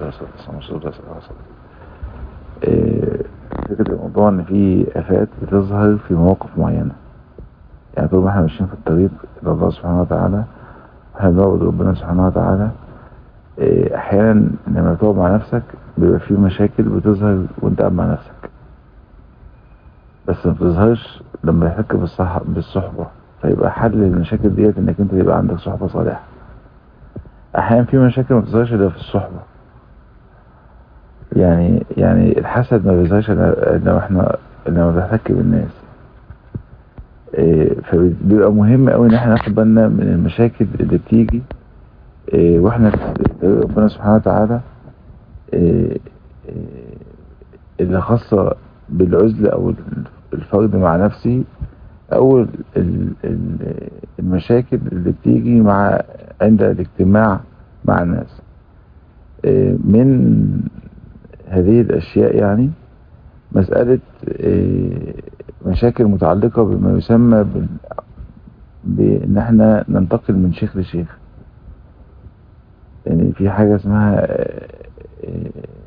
والصلاة والسلام على رسول الله صلى الله عليه وسلم إيه، فكرة الموضوع ان في افات بتظهر في مواقف معينة يعني طول ما احنا ماشيين في الطريق الى الله سبحانه وتعالى احنا بنعبد ربنا سبحانه وتعالى إيه، احيانا لما تقعد مع نفسك بيبقى في مشاكل بتظهر وانت قاعد مع نفسك بس ما بتظهرش لما يحتك بالصح بالصحبة فيبقى حل المشاكل ديت انك انت يبقى عندك صحبة صالحة احيانا في مشاكل ما بتظهرش الا في الصحبة يعني يعني الحسد ما بيظهرش الا لو احنا لما بنحتك بالناس إيه، فبيبقى مهم قوي ان احنا ناخد بالنا من المشاكل اللي بتيجي إيه، واحنا في ربنا سبحانه وتعالى إيه، إيه، اللي خاصة بالعزلة او الفرد مع نفسه او ال- ال- ال- المشاكل اللي بتيجي مع عند الاجتماع مع الناس إيه، من هذه الاشياء يعني مسألة إيه، مشاكل متعلقة بما يسمى بال- بان احنا ننتقل من شيخ لشيخ يعني في حاجة اسمها إيه، إيه،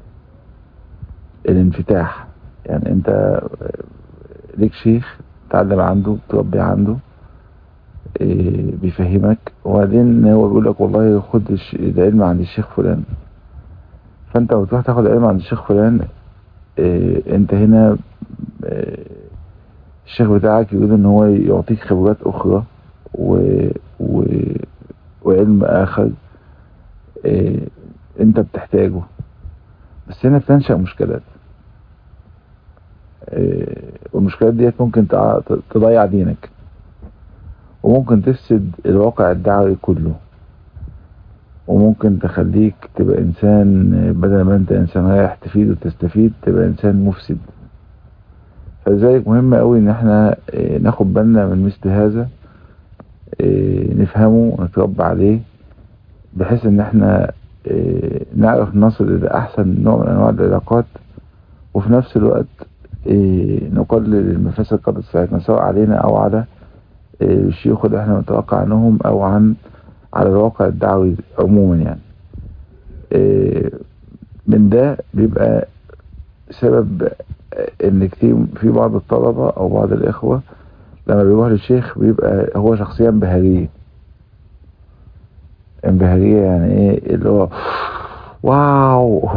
الانفتاح يعني انت ليك شيخ تعلم عنده تربي عنده إيه، بيفهمك وبعدين هو بيقول لك والله خد الش- العلم عند الشيخ فلان فانت لو تروح تاخد العلم عند الشيخ فلان إيه، انت هنا إيه، الشيخ بتاعك يريد ان هو يعطيك خبرات اخرى و... و... وعلم اخر إيه، انت بتحتاجه بس هنا بتنشأ مشكلات إيه، والمشكلات ديت ممكن تع- تضيع دينك وممكن تفسد الواقع الدعوي كله وممكن تخليك تبقى انسان بدل ما انت انسان رايح تفيد وتستفيد تبقى انسان مفسد فلذلك مهم قوي ان احنا إيه، ناخد بالنا من مثل هذا إيه، نفهمه ونتربى عليه بحيث ان احنا إيه، نعرف نصل الى احسن نوع من انواع العلاقات وفي نفس الوقت إيه، نقلل المفاسد قدر ساعتنا سواء علينا او على إيه، الشيوخ اللي احنا متوقع عنهم او عن على الواقع الدعوي عموما يعني إيه، من ده بيبقى سبب ان كتير في بعض الطلبة او بعض الاخوة لما بيروح للشيخ بيبقى هو شخصية انبهارية انبهارية يعني ايه اللي هو واو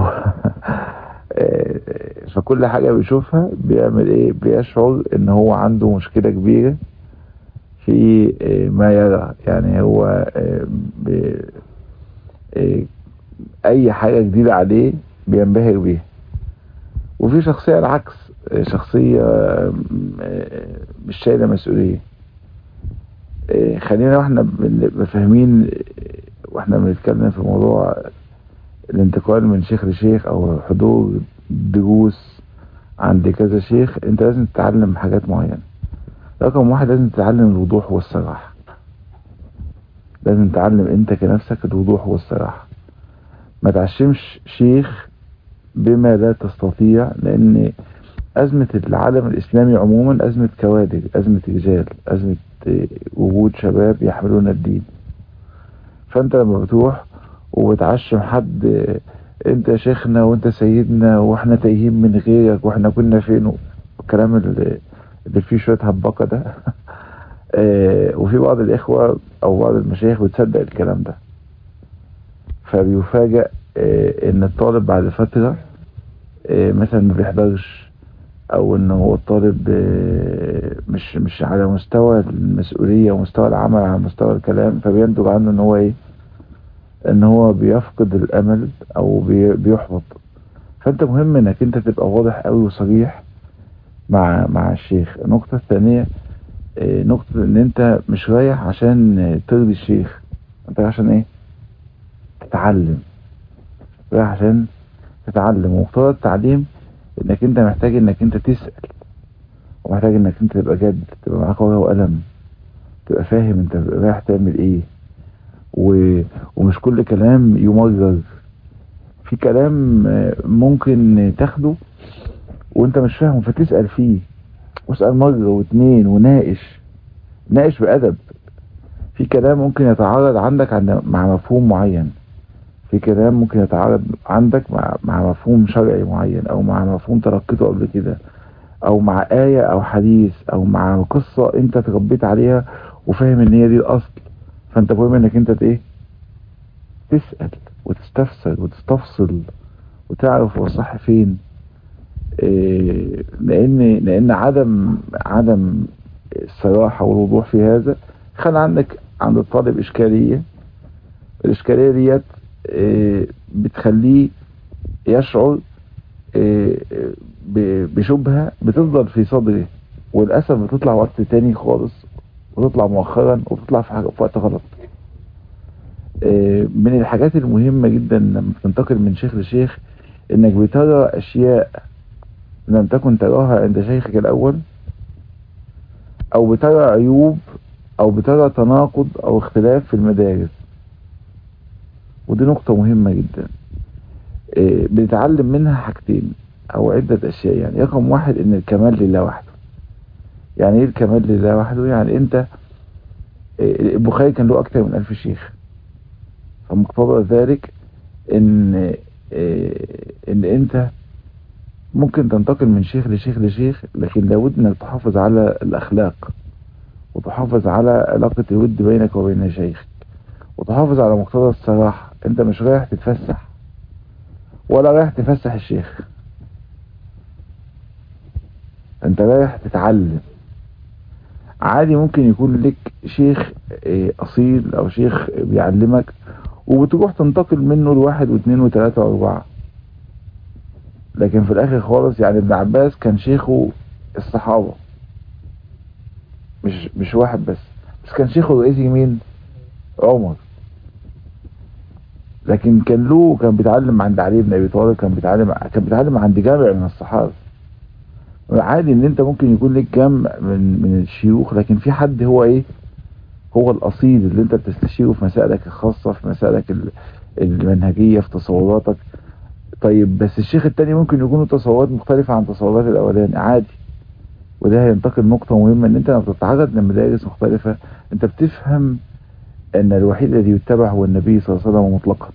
إيه، فكل حاجة بيشوفها بيعمل ايه بيشعر ان هو عنده مشكلة كبيرة في إيه، ما يرى يعني هو إيه، بي- إيه، اي حاجة جديدة عليه بينبهر بيها وفي شخصية العكس شخصية آه، مش شايلة مسؤولية آه، خلينا واحنا بن- فاهمين واحنا بنتكلم في موضوع الانتقال من شيخ لشيخ او حضور دروس عند كذا شيخ انت لازم تتعلم حاجات معينة رقم واحد لازم تتعلم الوضوح والصراحة لازم تتعلم انت كنفسك الوضوح والصراحة ما تعشمش شيخ بما لا تستطيع لان أزمة العالم الإسلامي عموما أزمة كوادر أزمة رجال أزمة آه، وجود شباب يحملون الدين فأنت لما بتروح وبتعشم حد آه، أنت شيخنا وأنت سيدنا وإحنا تايهين من غيرك وإحنا كنا فين الكلام اللي اللي فيه شوية هبقة ده آه، وفي بعض الإخوة أو بعض المشايخ بتصدق الكلام ده فبيفاجأ آه، إن الطالب بعد فترة آه، مثلا ما بيحضرش او ان هو الطالب آه، مش مش على مستوى المسؤولية ومستوى العمل على مستوى الكلام فبينتج عنه ان هو ايه ان هو بيفقد الامل او بي- بيحبط فانت مهم انك انت تبقى واضح قوي وصريح مع مع الشيخ النقطة الثانية آه، نقطة ان انت مش رايح عشان آه، ترضي الشيخ انت رايح عشان ايه تتعلم رايح عشان تتعلم ومقتضى التعليم انك انت محتاج انك انت تسأل ومحتاج انك انت تبقى جد تبقى معاك ورقة وقلم تبقى فاهم انت رايح تعمل ايه و... ومش كل كلام يمرر في كلام آه، ممكن تاخده وانت مش فاهمه فتسأل فيه واسأل مرة واتنين وناقش ناقش بأدب في كلام ممكن يتعارض عندك عند مع مفهوم معين في كلام ممكن يتعارض عندك مع مع مفهوم شرعي معين او مع مفهوم تلقيته قبل كده او مع آية او حديث او مع قصة انت تربيت عليها وفاهم ان هي دي الاصل فانت مهم انك انت ايه تسأل وتستفسر وتستفصل وتعرف هو الصح فين إيه لان لان عدم عدم الصراحة والوضوح في هذا خلى عندك عند الطالب اشكالية الاشكالية ديت إيه بتخليه يشعر إيه بشبهة بتفضل في صدره وللأسف بتطلع وقت تاني خالص وتطلع مؤخرا وتطلع في, في وقت غلط من الحاجات المهمة جدا لما تنتقل من شيخ لشيخ انك بترى اشياء لم تكن تراها عند شيخك الاول او بترى عيوب او بترى تناقض او اختلاف في المدارس ودي نقطة مهمة جدا بنتعلم منها حاجتين او عدة اشياء يعني رقم واحد ان الكمال لله وحده يعني ايه الكمال لله وحده يعني انت البخاري كان له اكتر من الف شيخ فمقتضى ذلك ان ان انت ممكن تنتقل من شيخ لشيخ لشيخ لكن لابد انك تحافظ على الاخلاق وتحافظ على علاقة الود بينك وبين شيخك وتحافظ على مقتضى الصراحة انت مش رايح تتفسح ولا رايح تفسح الشيخ انت رايح تتعلم عادي ممكن يكون لك شيخ اصيل او شيخ بيعلمك وبتروح تنتقل منه لواحد واثنين وثلاثة واربعة لكن في الاخر خالص يعني ابن عباس كان شيخه الصحابة مش مش واحد بس بس كان شيخه الرئيسي مين عمر لكن كان له كان بيتعلم عند علي بن ابي طالب كان بيتعلم كان بيتعلم عند جامع من الصحابه عادي ان انت ممكن يكون لك جمع من من الشيوخ لكن في حد هو ايه هو الاصيل اللي انت بتستشيره في مسائلك الخاصة في مسائلك المنهجية في تصوراتك طيب بس الشيخ التاني ممكن يكون تصورات مختلفة عن تصورات الاولاني عادي وده هينتقل نقطة مهمة ان انت لما بتتعرض لمدارس مختلفة انت بتفهم ان الوحيد الذي يتبع هو النبي صلى الله عليه وسلم مطلقا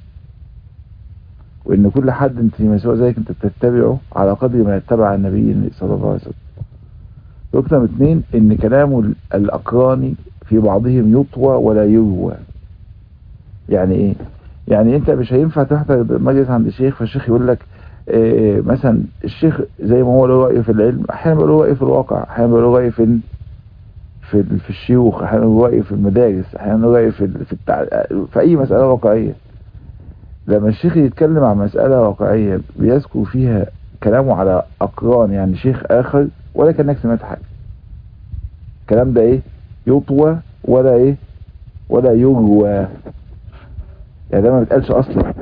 وان كل حد انت فيما سوى ذلك انت بتتبعه على قدر ما يتبع النبي صلى الله عليه وسلم رقم اثنين ان كلام الاقران في بعضهم يطوى ولا يروى يعني ايه يعني انت مش هينفع تحضر مجلس عند الشيخ فالشيخ يقول لك إيه مثلا الشيخ زي ما هو له رأي في العلم احيانا له رأي في الواقع احيانا له رأي في في في الشيوخ احيانا له رأي في المدارس احيانا له رأي في في, التع... في اي مسألة واقعية لما الشيخ يتكلم عن مسألة واقعية بيذكر فيها كلامه على أقران يعني شيخ آخر ولا كأنك سمعت حاجة الكلام ده إيه يطوى ولا إيه ولا يروى يعني ده ما بيتقالش أصلا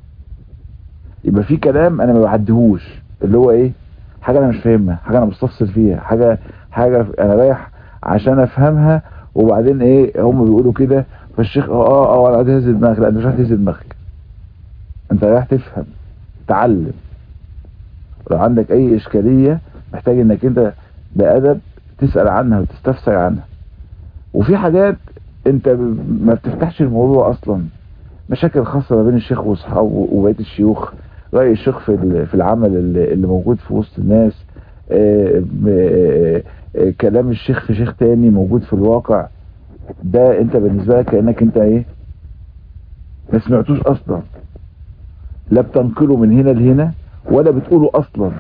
يبقى في كلام أنا ما بعدهوش اللي هو إيه حاجة أنا مش فاهمها حاجة أنا بستفصل فيها حاجة حاجة أنا رايح عشان أفهمها وبعدين إيه هم بيقولوا كده فالشيخ اه اه اه انا هتهز دماغك لا مش هتهز دماغك انت رايح تفهم تعلم لو عندك اي اشكالية محتاج انك انت بأدب تسأل عنها وتستفسر عنها وفي حاجات انت ما بتفتحش الموضوع اصلا مشاكل خاصة ما بين الشيخ واصحابه وبقية الشيوخ رأي الشيخ في في العمل اللي موجود في وسط الناس آآ آآ كلام الشيخ في شيخ تاني موجود في الواقع ده انت بالنسبة لك كأنك انت ايه ما سمعتوش اصلا لا بتنقله من هنا لهنا ولا بتقوله اصلا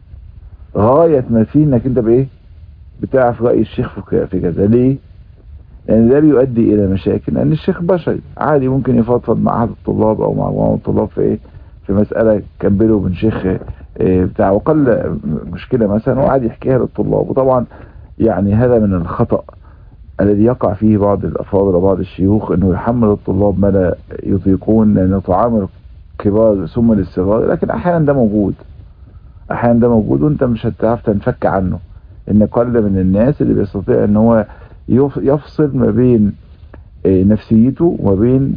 غاية ما فيه انك انت بايه بتعرف رأي الشيخ في كذا ليه لان ده بيؤدي الى مشاكل لان الشيخ بشري عادي ممكن يفضفض مع احد الطلاب او مع بعض الطلاب في ايه في مسألة كان بينه وبين شيخ إيه بتاع وقل مشكلة مثلا وقعد يحكيها للطلاب وطبعا يعني هذا من الخطأ الذي يقع فيه بعض الافاضل وبعض الشيوخ انه يحمل الطلاب ما لا يطيقون لان طعام كبار ثم للصغار لكن احيانا ده موجود احيانا ده موجود وانت مش هتعرف تنفك عنه ان قل من الناس اللي بيستطيع ان هو يفصل ما بين نفسيته وما بين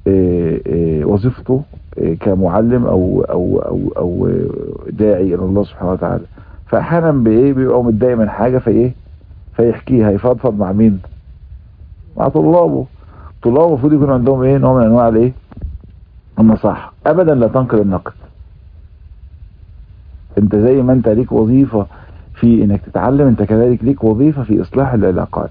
وظيفته كمعلم او او او او داعي الى الله سبحانه وتعالى فاحيانا بايه بيبقى متضايق من حاجه فايه فيحكيها يفضفض مع مين مع طلابه طلابه المفروض يكون عندهم ايه نوع من انواع الايه النصاحه ابدا لا تنقل النقد انت زي ما انت ليك وظيفة في انك تتعلم انت كذلك ليك وظيفة في اصلاح العلاقات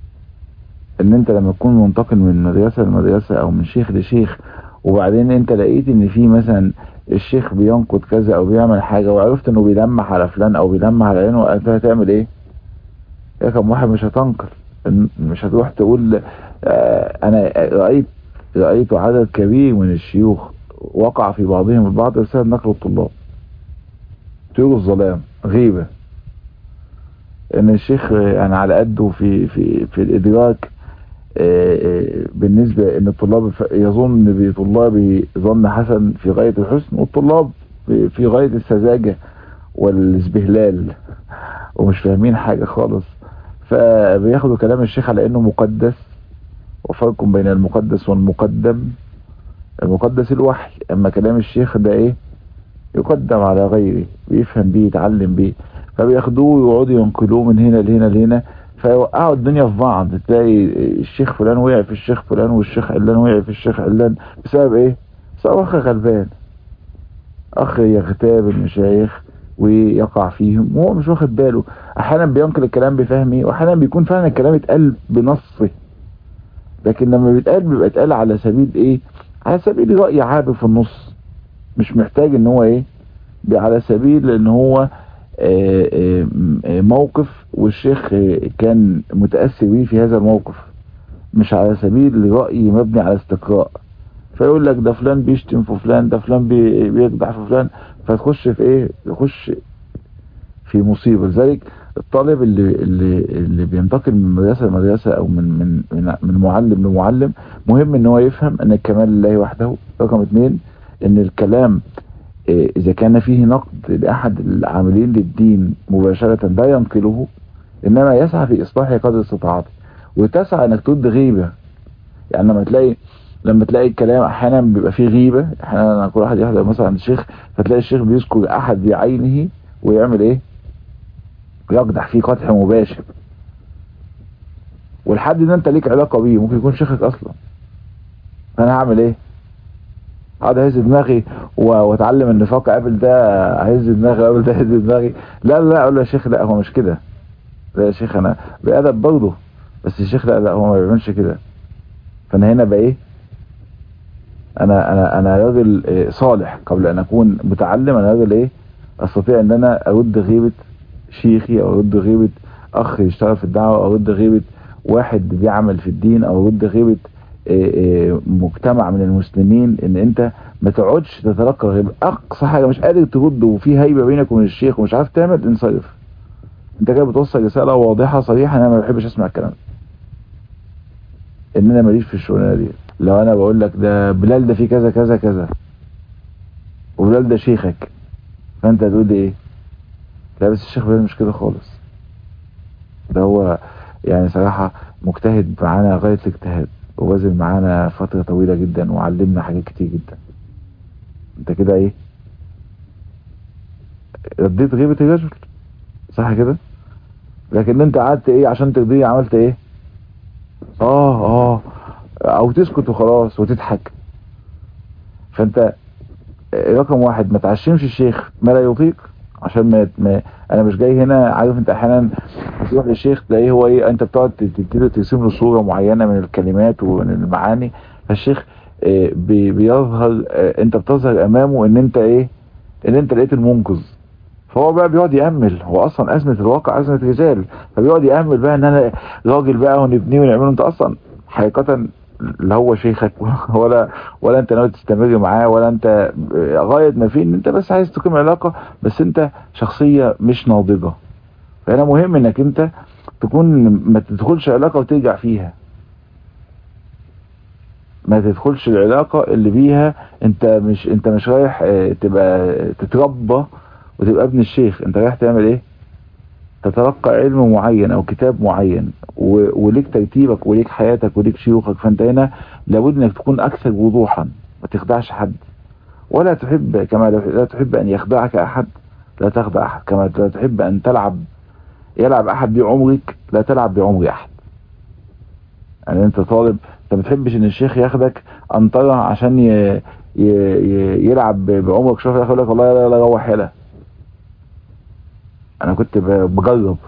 ان انت لما تكون منتقل من مدرسة لمدرسة او من شيخ لشيخ وبعدين انت لقيت ان في مثلا الشيخ بينقد كذا او بيعمل حاجة وعرفت انه بيلمح على فلان او بيلمح على عينه انت هتعمل ايه يا كم واحد مش هتنقل مش هتروح تقول آه انا رأيت رأيت عدد كبير من الشيوخ وقع في بعضهم البعض بسبب نقل الطلاب طيور الظلام غيبة ان الشيخ يعني على قده في في في الادراك بالنسبة ان الطلاب يظن بطلابه ظن حسن في غاية الحسن والطلاب في غاية السذاجة والازبهلال ومش فاهمين حاجة خالص فبياخدوا كلام الشيخ على انه مقدس وفرق بين المقدس والمقدم المقدس الوحي اما كلام الشيخ ده ايه يقدم على غيره بيفهم بيه يتعلم بيه فبياخدوه ويقعدوا ينقلوه من هنا لهنا لهنا فيوقعوا الدنيا في بعض تلاقي الشيخ فلان وقع في الشيخ فلان والشيخ علان وقع في الشيخ علان بسبب ايه بسبب اخ غلبان اخ يغتاب المشايخ ويقع فيهم وهو مش واخد باله احيانا بينقل الكلام بفهمه واحيانا بيكون فعلا الكلام اتقال بنصه لكن لما بيتقال بيبقى اتقال على سبيل ايه على سبيل رأي عابر في النص مش محتاج ان هو ايه على سبيل ان هو آآ آآ موقف والشيخ كان متأثر بيه في هذا الموقف مش على سبيل رأي مبني على استقراء فيقول لك ده فلان بيشتم في فلان ده فلان بيقدح في فلان فتخش في ايه يخش في مصيبة لذلك الطالب اللي اللي اللي بينتقل من مدرسة لمدرسة او من من من, من معلم لمعلم مهم ان هو يفهم ان الكمال لله وحده رقم اثنين ان الكلام اذا كان فيه نقد لاحد العاملين للدين مباشرة لا ينقله انما يسعى في اصلاحه قدر استطاعته وتسعى انك ترد غيبة يعني لما تلاقي لما تلاقي الكلام احيانا بيبقى فيه غيبة احيانا كل واحد يحضر مثلا عند الشيخ فتلاقي الشيخ بيذكر احد بعينه ويعمل ايه يقدح فيه قدح مباشر والحد ده انت ليك علاقة بيه ممكن يكون شيخك اصلا فانا هعمل ايه اقعد اهز دماغي واتعلم النفاق قبل ده اهز دماغي قبل ده اهز دماغي لا لا اقول له يا شيخ لا هو مش كده لا يا شيخ انا بأدب برضه بس الشيخ لا لا هو ما بيعملش كده فانا هنا بقى ايه انا انا انا راجل صالح قبل ان اكون متعلم انا راجل ايه استطيع ان انا ارد غيبة شيخي او ارد غيبة اخ يشتغل في الدعوة او ارد غيبة واحد بيعمل في الدين او ارد غيبة مجتمع من المسلمين ان انت ما تقعدش تتلقى غيبة اقصى حاجة مش قادر ترد وفي هيبة بينك وبين الشيخ ومش عارف تعمل انصرف انت كده بتوصل رسالة واضحة صريحة انا ما بحبش اسمع الكلام ان انا ماليش في الشغلانة دي لو انا بقول لك ده بلال ده فيه كذا كذا كذا وبلال ده شيخك فانت هتقول ايه لا بس الشيخ بلال مش كده خالص ده هو يعني صراحة مجتهد معانا غاية الاجتهاد وبذل معانا فترة طويلة جدا وعلمنا حاجات كتير جدا انت كده ايه رديت غيبة الرجل صح كده لكن انت قعدت ايه عشان ترضيه عملت ايه اه اه او تسكت وخلاص وتضحك فانت رقم واحد ما تعشمش الشيخ ما لا يطيق عشان ما, ما انا مش جاي هنا عارف انت احيانا تروح للشيخ تلاقيه هو ايه انت بتقعد تبتدي ترسم له صوره معينه من الكلمات ومن المعاني فالشيخ بي بيظهر انت بتظهر امامه ان انت ايه ان انت لقيت المنقذ فهو بقى بيقعد يأمل هو اصلا ازمة الواقع ازمة رجال فبيقعد يأمل بقى ان انا راجل بقى ونبنيه ونعمله انت اصلا حقيقة لا هو شيخك ولا ولا انت ناوي تستمر معاه ولا انت غاية ما فيه ان انت بس عايز تقيم علاقة بس انت شخصية مش ناضجة فهنا مهم انك انت تكون ما تدخلش علاقة وترجع فيها ما تدخلش العلاقة اللي بيها انت مش انت مش رايح تبقى تتربى وتبقى ابن الشيخ انت رايح تعمل ايه تتلقى علم معين او كتاب معين وليك ترتيبك وليك حياتك وليك شيوخك فانت هنا لابد انك تكون اكثر وضوحا ما تخدعش حد ولا تحب كما لا تحب ان يخدعك احد لا تخدع احد كما لا تحب ان تلعب يلعب احد بعمرك لا تلعب بعمر احد يعني انت طالب انت ما بتحبش ان الشيخ ياخدك انطره عشان ي... ي... ي... يلعب ب- بعمرك شويه يقول لك والله لا لا روح يلا انا كنت ب- بجرب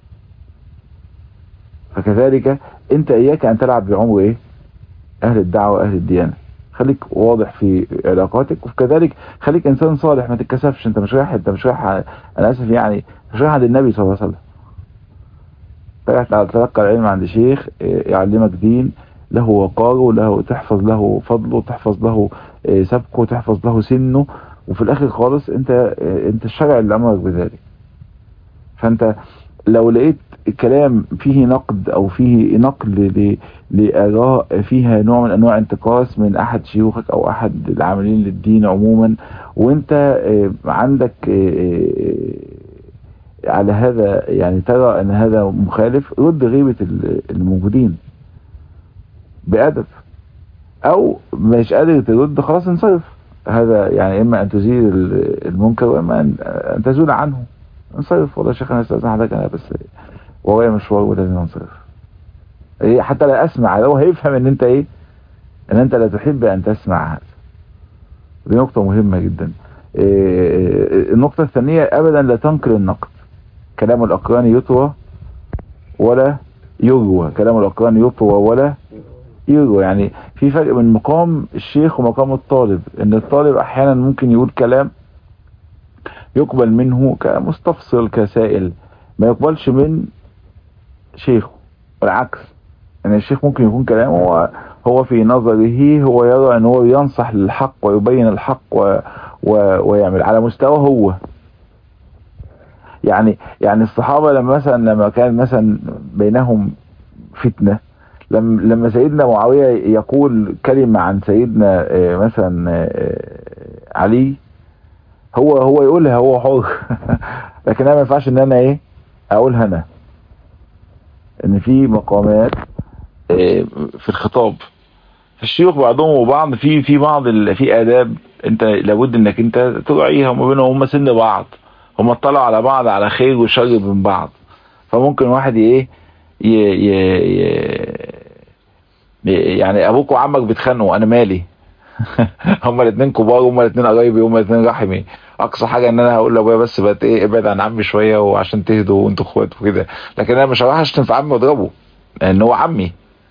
فكذلك انت اياك ان تلعب بعمر ايه اهل الدعوه واهل الديانه خليك واضح في علاقاتك وكذلك خليك انسان صالح ما تتكسفش انت مش رايح انت مش رايح ع- انا اسف يعني مش رايح عند النبي صلى الله عليه وسلم رايح تلقى العلم عند شيخ اه، يعلمك دين له وقاره له تحفظ له فضله تحفظ له اه، سبقه تحفظ له سنه وفي الاخر خالص انت اه، انت الشرع اللي امرك بذلك فانت لو لقيت كلام فيه نقد او فيه نقل ل- لاراء فيها نوع من انواع انتقاص من احد شيوخك او احد العاملين للدين عموما وانت اه، عندك اه، اه، على هذا يعني ترى ان هذا مخالف رد غيبة ال- الموجودين بأدب او مش قادر ترد خلاص انصرف هذا يعني اما ان تزيل ال- المنكر واما ان أن تزول عنه انصرف والله يا شيخ انا استاذن حضرتك انا بس ورايا مشوار ولازم انصرف إيه حتى لا اسمع لو هيفهم ان انت ايه ان انت لا تحب ان تسمع هذا دي نقطة مهمة جدا إيه النقطة الثانية ابدا لا تنقل النقد كلام الاقران يطوى ولا يروى كلام الاقران يطوى ولا يروى يعني في فرق بين مقام الشيخ ومقام الطالب ان الطالب احيانا ممكن يقول كلام يقبل منه كمستفصل كسائل ما يقبلش من شيخه والعكس ان الشيخ ممكن يكون كلامه هو هو في نظره هو يرى ان هو ينصح للحق ويبين الحق و و ويعمل على مستوى هو يعني يعني الصحابه لما مثلا لما كان مثلا بينهم فتنه لما لما سيدنا معاويه يقول كلمه عن سيدنا آه، مثلا آه، علي هو هو يقولها هو حر لكن انا ما ينفعش ان انا ايه اقولها انا ان في مقامات آه، في الخطاب الشيوخ بعضهم وبعض في في بعض ال- في اداب انت لابد انك انت تراعيها وما بينهم هم سن بعض هم اطلعوا على بعض على خير وشر من بعض فممكن واحد ايه ي... ي... ي... يعني ابوك وعمك بيتخانقوا انا مالي هما الاثنين كبار هما الاثنين قرايبي هما الاثنين رحمي اقصى حاجه ان انا هقول لابويا بس بقت ايه ابعد عن عمي شويه وعشان تهدوا وانتوا اخوات وكده لكن انا مش هروح اشتم في عمي واضربه لان هو عمي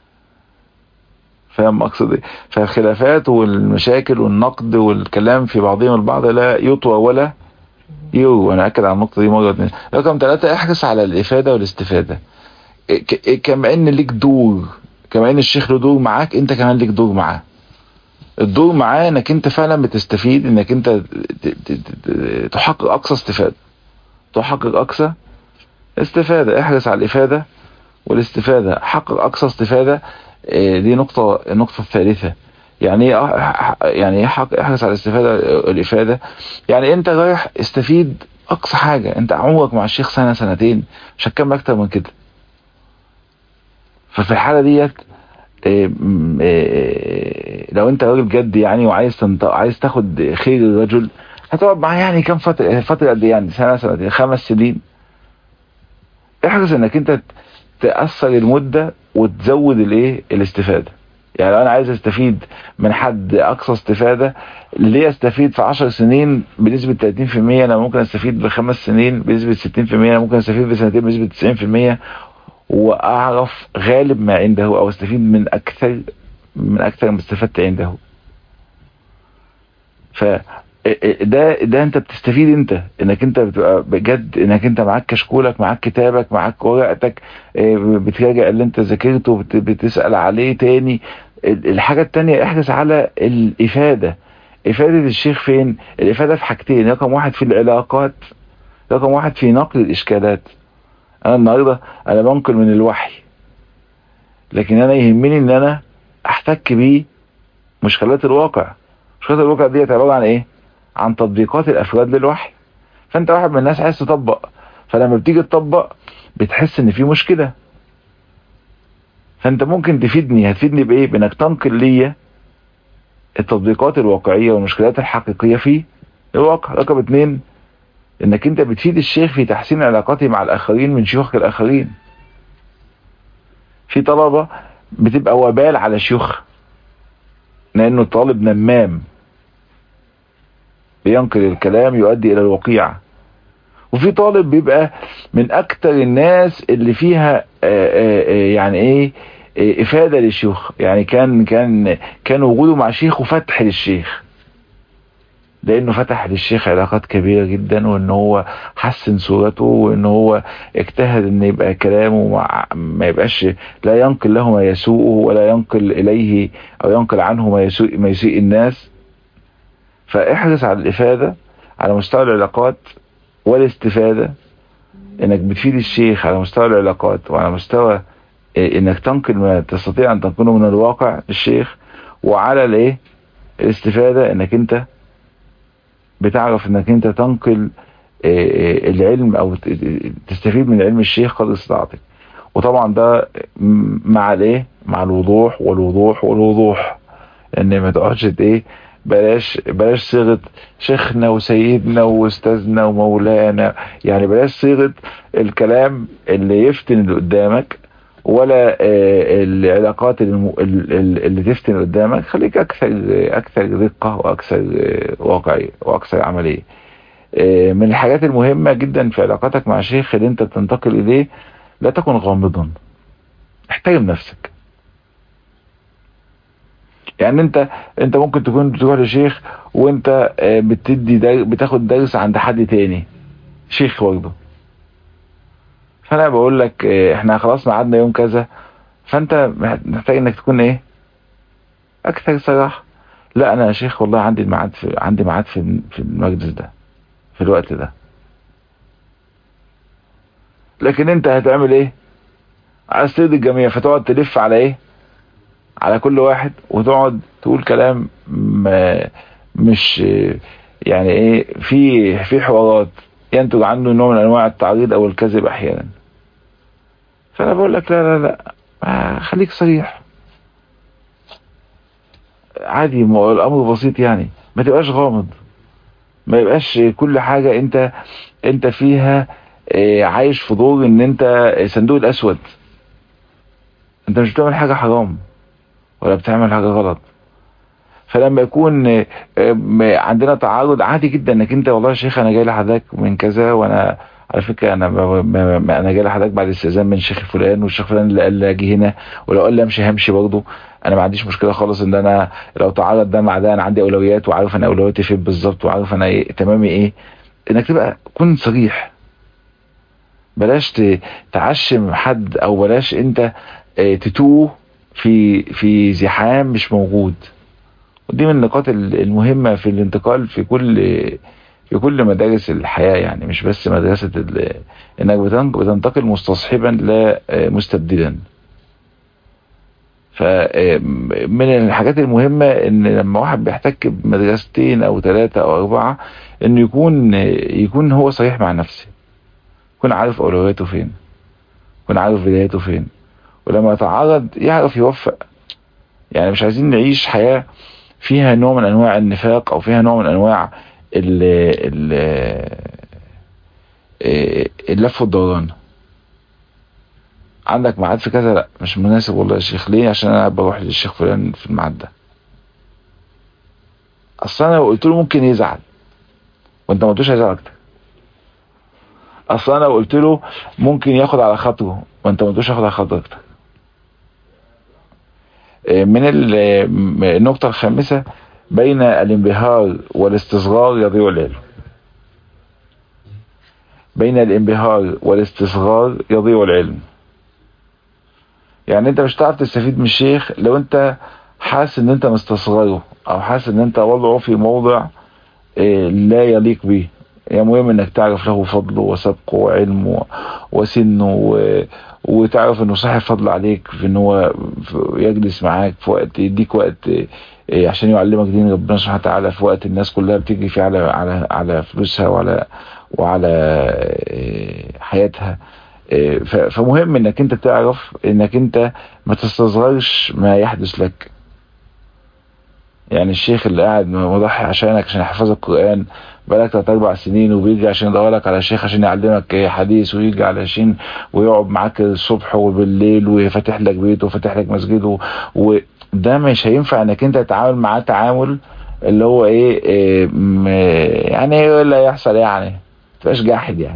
فاهم اقصد ايه فالخلافات والمشاكل والنقد والكلام في بعضهم البعض لا يطوى ولا يو وانا اكد على النقطه دي مره اتنين رقم ثلاثة احرص على الافاده والاستفاده ك- كما ان ليك دور كما ان الشيخ له دور معاك انت كمان ليك دور معاه الدور معاه انك انت فعلا بتستفيد انك انت ت- ت- ت- تحقق اقصى استفاده تحقق اقصى استفاده احرص على الافاده والاستفاده حقق اقصى استفاده آه، دي نقطه النقطه الثالثه يعني ايه أح- أح- يعني ايه حق- احرص على الاستفاده الافاده يعني انت رايح استفيد اقصى حاجه انت عمرك مع الشيخ سنه سنتين مش هتكمل اكتر من كده ففي الحاله ديت إيه، م- إيه، لو انت راجل جد يعني وعايز تنط... عايز تاخد خير الرجل هتقعد معاه يعني كام فتره فتره قد ايه يعني سنه سنتين خمس سنين احرص انك انت ت- تاثر المده وتزود الايه الاستفاده يعني لو انا عايز استفيد من حد اقصى استفاده ليه استفيد في 10 سنين بنسبه 30% انا ممكن استفيد بخمس سنين بنسبه 60% انا ممكن استفيد بسنتين بنسبه 90% واعرف غالب ما عنده او استفيد من اكثر من اكثر ما استفدت عنده ف ده ده انت بتستفيد انت انك انت بتبقى بجد انك انت معاك كشكولك معاك كتابك معاك ورقتك اه، بتراجع اللي انت ذاكرته بت- بتسأل عليه تاني ال- الحاجة التانية احرص على الافادة افادة الشيخ فين الافادة في حاجتين رقم واحد في العلاقات رقم واحد في نقل الاشكالات انا النهارده انا بنقل من الوحي لكن انا يهمني ان انا احتك بيه مشكلات الواقع مشكلات الواقع دي عباره عن ايه عن تطبيقات الافراد للوحي فانت واحد من الناس عايز تطبق فلما بتيجي تطبق بتحس ان في مشكله فانت ممكن تفيدني هتفيدني بايه بانك تنقل ليا التطبيقات الواقعيه والمشكلات الحقيقيه في الواقع رقم اتنين انك انت بتفيد الشيخ في تحسين علاقاته مع الاخرين من شيوخك الاخرين في طلبة بتبقى وبال على شيوخ لانه طالب نمام بينقل الكلام يؤدي الى الوقيعة وفي طالب بيبقى من اكتر الناس اللي فيها آآ آآ يعني ايه افادة للشيوخ يعني كان كان كان وجوده مع شيخه فتح للشيخ لانه فتح للشيخ علاقات كبيرة جدا وان هو حسن صورته وان هو اجتهد ان يبقى كلامه ما يبقاش لا ينقل له ما يسوءه ولا ينقل اليه او ينقل عنه ما يسوء ما يسيء الناس فاحرص على الافادة على مستوى العلاقات والاستفادة انك بتفيد الشيخ على مستوى العلاقات وعلى مستوى انك تنقل ما تستطيع ان تنقله من الواقع للشيخ وعلى الايه الاستفادة انك انت بتعرف انك انت تنقل العلم او تستفيد من علم الشيخ قدر استطاعتك وطبعا ده مع الايه مع الوضوح والوضوح والوضوح ان ما تقعدش ايه بلاش بلاش صيغه شيخنا وسيدنا واستاذنا ومولانا يعني بلاش صيغه الكلام اللي يفتن اللي قدامك ولا العلاقات اللي تفتن قدامك خليك اكثر اكثر دقه واكثر واقعيه واكثر عمليه من الحاجات المهمه جدا في علاقاتك مع شيخ اللي انت بتنتقل اليه لا تكن غامضا احترم نفسك يعني انت انت ممكن تكون بتروح لشيخ وانت بتدي در بتاخد درس عند حد تاني شيخ برضه فانا بقول لك احنا خلاص ميعادنا يوم كذا فانت محتاج انك تكون ايه اكثر صراحه لا انا يا شيخ والله عندي الميعاد في عندي ميعاد في في المجلس ده في الوقت ده لكن انت هتعمل ايه عايز ترضي الجميع فتقعد تلف على ايه على كل واحد وتقعد تقول كلام مش يعني ايه في في حوارات ينتج عنه نوع من انواع التعريض او الكذب احيانا فانا بقول لك لا لا لا خليك صريح عادي الامر بسيط يعني ما تبقاش غامض ما يبقاش كل حاجة انت انت فيها عايش في دور ان انت صندوق الاسود انت مش بتعمل حاجة حرام ولا بتعمل حاجة غلط فلما يكون عندنا تعارض عادي جدا انك انت والله يا شيخ انا جاي لحضرتك من كذا وانا على فكره انا انا جاي لحضرتك بعد استئذان من الشيخ فلان والشيخ فلان اللي قال لي اجي هنا ولو قال لي امشي همشي برضه انا ما عنديش مشكله خالص ان انا لو تعارض ده مع ده انا عندي اولويات وعارف انا اولوياتي فين بالظبط وعارف انا ايه تمامي ايه انك تبقى كن صريح بلاش تعشم حد او بلاش انت تتوه في في زحام مش موجود ودي من النقاط المهمة في الانتقال في كل في كل مدارس الحياة يعني مش بس مدرسة انك بتنتقل مستصحبا لا مستبدلا فمن الحاجات المهمة ان لما واحد بيحتك بمدرستين او ثلاثة او اربعة انه يكون يكون هو صريح مع نفسه يكون عارف اولوياته فين يكون عارف بدايته فين ولما يتعرض يعرف يوفق يعني مش عايزين نعيش حياة فيها نوع من انواع النفاق او فيها نوع من انواع ال ال اللف والدوران عندك ميعاد في كذا لا مش مناسب والله يا شيخ ليه عشان انا بروح للشيخ فلان في الميعاد ده اصل انا لو قلت له ممكن يزعل وانت ما قلتوش هيزعل اكتر اصل انا لو قلت له ممكن ياخد على خاطره وانت ما قلتوش ياخد على خاطره اكتر من النقطة الخامسة بين الانبهار والاستصغار يضيع العلم بين الانبهار والاستصغار يضيع العلم يعني انت مش هتعرف تستفيد من الشيخ لو انت حاسس ان انت مستصغره او حاسس ان انت وضعه في موضع لا يليق به يعني مهم انك تعرف له فضله وسبقه وعلمه وسنه وتعرف انه صاحب فضل عليك في ان هو يجلس معاك في وقت يديك وقت عشان يعلمك دين ربنا سبحانه وتعالى في وقت الناس كلها بتجري فيه على على على فلوسها وعلى وعلى حياتها فمهم انك انت تعرف انك انت ما تستصغرش ما يحدث لك يعني الشيخ اللي قاعد مضحي عشانك عشان يحفظك القرآن بقالك تلات أربع سنين وبيجي عشان يدور لك على شيخ عشان يعلمك حديث ويجي علشان ويقعد معاك الصبح وبالليل ويفتح لك بيته وفتح لك مسجده وده مش هينفع انك انت تتعامل معاه تعامل اللي هو ايه, إيه يعني ايه اللي هيحصل يعني تبقاش جاحد يعني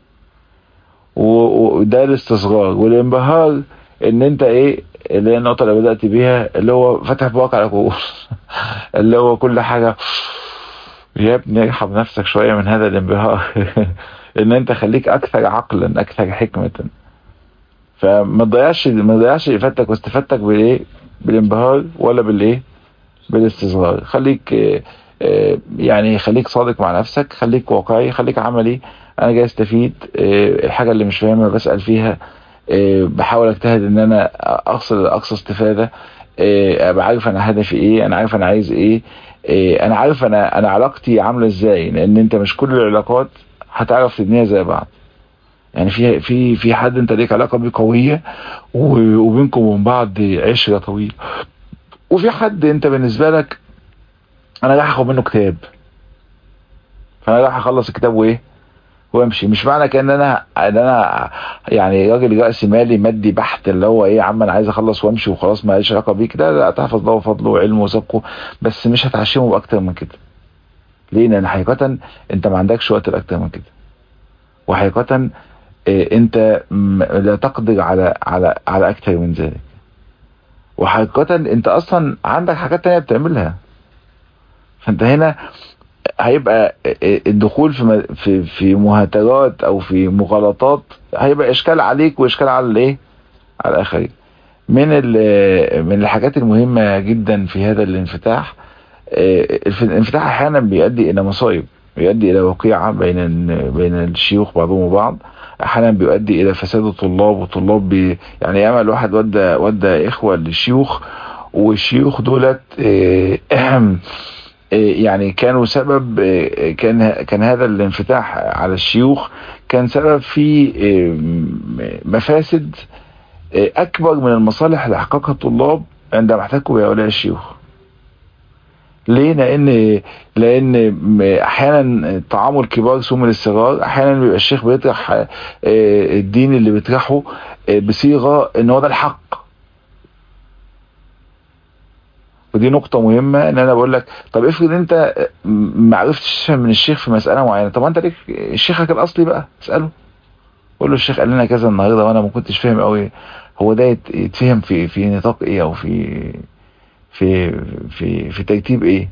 وده الاستصغار والانبهار ان انت ايه اللي هي النقطة اللي بدأت بيها اللي هو فتح بواك على كؤوس اللي هو كل حاجة يا ابني ارحم نفسك شوية من هذا الانبهار ان انت خليك اكثر عقلا اكثر حكمة فما تضيعش ما تضيعش افادتك واستفادتك بالايه بالانبهار ولا بالايه بالاستصغار خليك يعني خليك صادق مع نفسك خليك واقعي خليك عملي انا جاي استفيد الحاجة اللي مش فاهمها بسأل فيها بحاول اجتهد ان انا اقصد اقصى استفادة ابقى عارف انا هدفي ايه انا عارف انا عايز ايه انا عارف انا انا علاقتي عاملة ازاي لان انت مش كل العلاقات هتعرف تبنيها زي بعض يعني في في في حد انت ليك علاقة بيه قوية وبينكم وبين بعض عشرة طويلة وفي حد انت بالنسبة لك انا رايح اخد منه كتاب فانا رايح اخلص الكتاب وايه وامشي مش معنى كان انا ان انا يعني راجل راس مالي مادي بحت اللي هو ايه يا عم انا عايز اخلص وامشي وخلاص ما ليش علاقه بيك لا لا تحفظ الله وفضله وعلمه وسبقه بس مش هتعشمه باكتر من كده ليه لان حقيقه انت ما عندكش وقت لاكتر من كده وحقيقه انت لا تقدر على على على اكتر من ذلك وحقيقه انت اصلا عندك حاجات تانية بتعملها فانت هنا هيبقى الدخول في في في مهاترات او في مغالطات هيبقى اشكال عليك واشكال على الايه على الاخرين من من الحاجات المهمه جدا في هذا الانفتاح الانفتاح احيانا بيؤدي الى مصايب بيؤدي الى وقيعه بين بين الشيوخ بعضهم وبعض احيانا بيؤدي الى فساد الطلاب والطلاب بي يعني ياما الواحد ودى ودى اخوه للشيوخ والشيوخ دولت يعني كانوا سبب كان كان هذا الانفتاح على الشيوخ كان سبب في مفاسد اكبر من المصالح اللي حققها الطلاب عندما احتكوا بهؤلاء الشيوخ ليه لان لان احيانا طعام الكبار سم للصغار احيانا بيبقى الشيخ بيطرح الدين اللي بيطرحه بصيغه ان هو ده الحق ودي نقطة مهمة ان انا بقول لك طب افرض انت ما عرفتش تفهم من الشيخ في مسألة معينة طب انت ليك شيخك الاصلي بقى اسأله قول له الشيخ قال لنا كذا النهارده وانا ما كنتش فاهم قوي هو ده يتفهم في في نطاق ايه او في في في في ترتيب ايه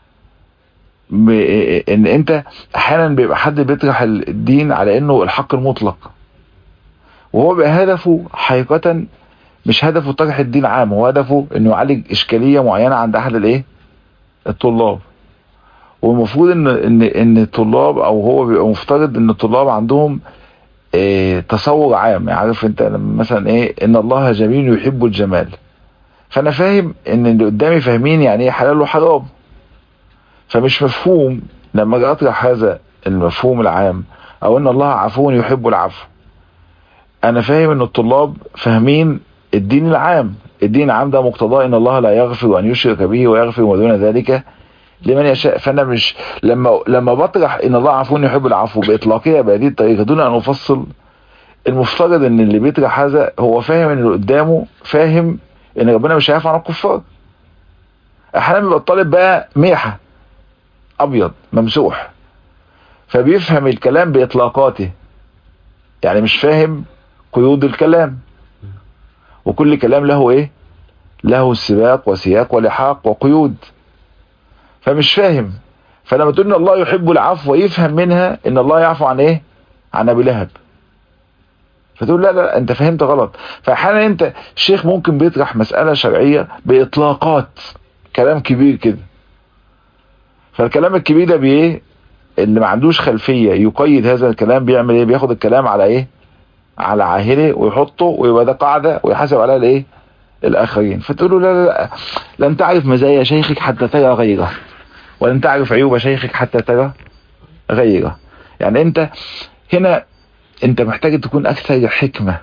ان انت احيانا بيبقى حد بيطرح الدين على انه الحق المطلق وهو بقى هدفه حقيقة مش هدفه طرح الدين عام هو هدفه انه يعالج اشكالية معينة عند احد الايه الطلاب والمفروض ان ان ان الطلاب او هو بيبقى مفترض ان الطلاب عندهم اه تصور عام يعني عارف انت لما مثلا ايه ان الله جميل يحب الجمال فانا فاهم ان اللي قدامي فاهمين يعني ايه حلال وحرام فمش مفهوم لما اجي اطرح هذا المفهوم العام او ان الله عفو يحب العفو انا فاهم ان الطلاب فاهمين الدين العام الدين العام ده مقتضاه ان الله لا يغفر ان يشرك به ويغفر ما دون ذلك لمن يشاء فانا مش لما لما بطرح ان الله عفو يحب العفو باطلاقيه بهذه الطريقه دون ان افصل المفترض ان اللي بيطرح هذا هو فاهم ان اللي قدامه فاهم ان ربنا مش هيعفو عن الكفار احيانا بيبقى الطالب بقى ميحه ابيض ممسوح فبيفهم الكلام باطلاقاته يعني مش فاهم قيود الكلام وكل كلام له ايه له سباق وسياق ولحاق وقيود فمش فاهم فلما تقول ان الله يحب العفو ويفهم منها ان الله يعفو عن ايه عن ابي لهب فتقول لا لا انت فهمت غلط فاحيانا انت الشيخ ممكن بيطرح مسألة شرعية باطلاقات كلام كبير كده فالكلام الكبير ده بايه اللي ما عندوش خلفية يقيد هذا الكلام بيعمل ايه بياخد الكلام على ايه على عاهله ويحطه ويبقى ده قاعدة ويحاسب عليها الايه الاخرين فتقول له لا لا لا لن تعرف مزايا شيخك حتى ترى غيره ولن تعرف عيوب شيخك حتى ترى غيره يعني انت هنا انت محتاج تكون اكثر حكمة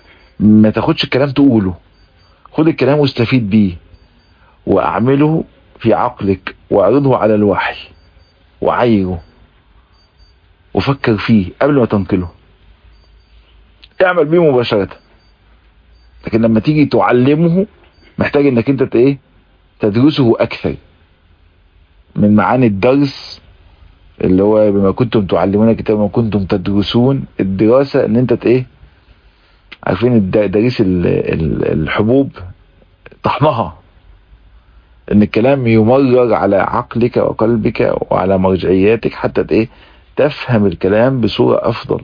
ما تاخدش الكلام تقوله خد الكلام واستفيد بيه واعمله في عقلك واعرضه على الوحي وعيره وفكر فيه قبل ما تنقله اعمل بيه مباشرة لكن لما تيجي تعلمه محتاج انك انت ايه تدرسه اكثر من معاني الدرس اللي هو بما كنتم تعلمون الكتاب وما كنتم تدرسون الدراسة ان انت ايه عارفين دريس الحبوب طحنها ان الكلام يمرر على عقلك وقلبك وعلى مرجعياتك حتى ايه تفهم الكلام بصورة افضل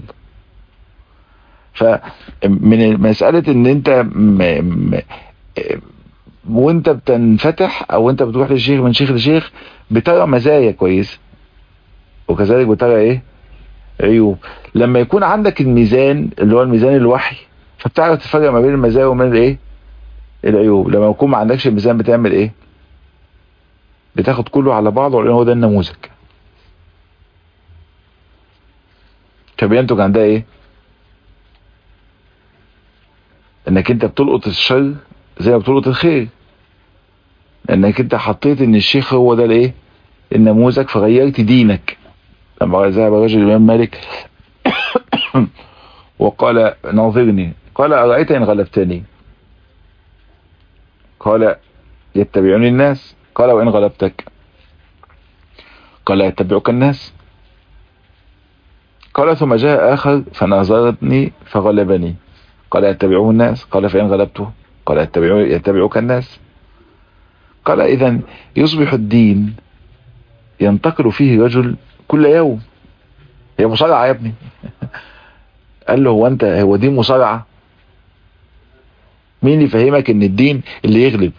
فمن مسألة ان انت م م وانت بتنفتح او انت بتروح للشيخ من شيخ لشيخ بترى مزايا كويسة وكذلك بترى ايه عيوب لما يكون عندك الميزان اللي هو الميزان الوحي فبتعرف تفرق ما بين المزايا وما بين الايه العيوب لما يكون ما عندكش الميزان بتعمل ايه بتاخد كله على بعضه لان هو ده النموذج فبينتج عن ده ايه انك انت بتلقط الشر زي ما بتلقط الخير لانك انت حطيت ان الشيخ هو ده الايه النموذج فغيرت دينك لما ذهب رجل الامام مالك وقال ناظرني قال أرأيت إن غلبتني قال يتبعني الناس قال وإن غلبتك قال يتبعك الناس قال ثم جاء آخر فناظرتني فغلبني قال يتبعه الناس قال فإن غلبته قال يتبعه يتبعك الناس قال إذا يصبح الدين ينتقل فيه رجل كل يوم هي مصارعة يا ابني قال له هو انت هو دي مصارعة مين يفهمك ان الدين اللي يغلب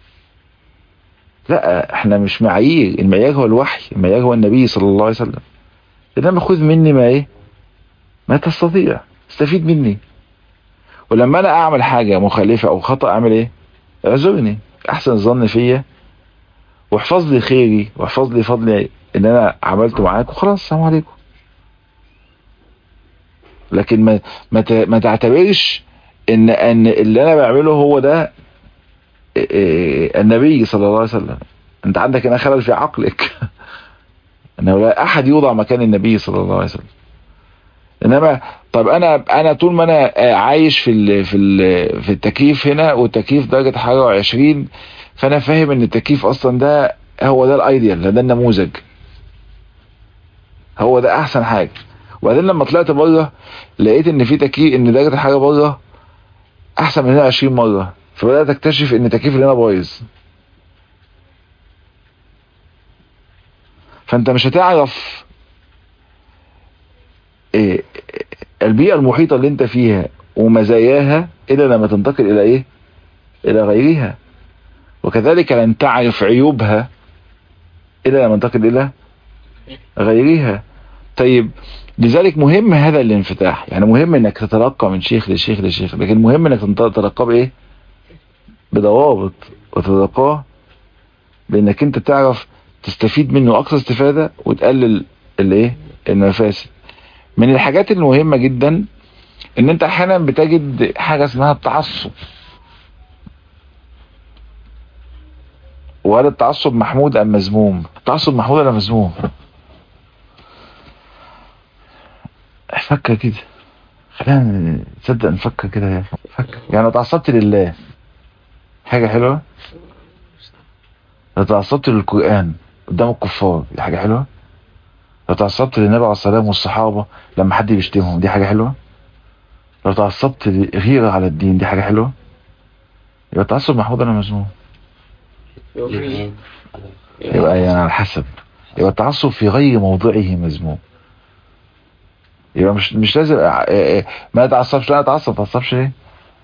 لا احنا مش معايير المعيار هو الوحي المعيار هو النبي صلى الله عليه وسلم انما خذ مني ما ايه ما تستطيع استفيد مني ولما انا اعمل حاجة مخالفة او خطأ اعمل ايه اعذرني احسن الظن فيا واحفظ لي خيري واحفظ لي فضلي ان انا عملته معاك وخلاص السلام عليكم لكن ما ما ما تعتبرش ان ان اللي انا بعمله هو ده النبي صلى الله عليه وسلم انت عندك هنا خلل في عقلك انه لا احد يوضع مكان النبي صلى الله عليه وسلم انما طب انا انا طول ما انا عايش في ال في ال في التكييف هنا والتكييف درجه حراره 20 فانا فاهم ان التكييف اصلا ده هو ده الايديال ده النموذج هو ده احسن حاجه وبعدين لما طلعت بره لقيت ان في تكييف ان درجه الحاجه بره احسن من هنا 20 مره فبدات اكتشف ان التكييف اللي هنا بايظ فانت مش هتعرف إيه البيئه المحيطه اللي انت فيها ومزاياها الا لما تنتقل الى ايه الى غيرها وكذلك لن تعرف عيوبها الا لما تنتقل الى غيرها طيب لذلك مهم هذا الانفتاح يعني مهم انك تتلقى من شيخ لشيخ لشيخ لكن مهم انك تتلقاه بايه بضوابط وتتلقاه بانك انت تعرف تستفيد منه اقصى استفادة وتقلل الايه المفاسد من الحاجات المهمة جدا ان انت احيانا بتجد حاجة اسمها التعصب وهل التعصب محمود ام مذموم التعصب محمود ولا مذموم فكر كده خلينا تصدق نفكر كده يا اخي فكر يعني لو تعصبت لله حاجة حلوة لو تعصبت للقرآن قدام الكفار دي حاجة حلوة لو تعصبت للنبي عليه الصلاة والسلام والصحابة لما حد بيشتمهم دي حاجة حلوة لو تعصبت غيرة على الدين دي حاجة حلوة يبقى التعصب محمود ولا مذموم يبقى يعني على حسب يبقى التعصب في غير موضعه مذموم يبقى مش مش لازم ما اتعصبش لا اتعصب ما اتعصبش ليه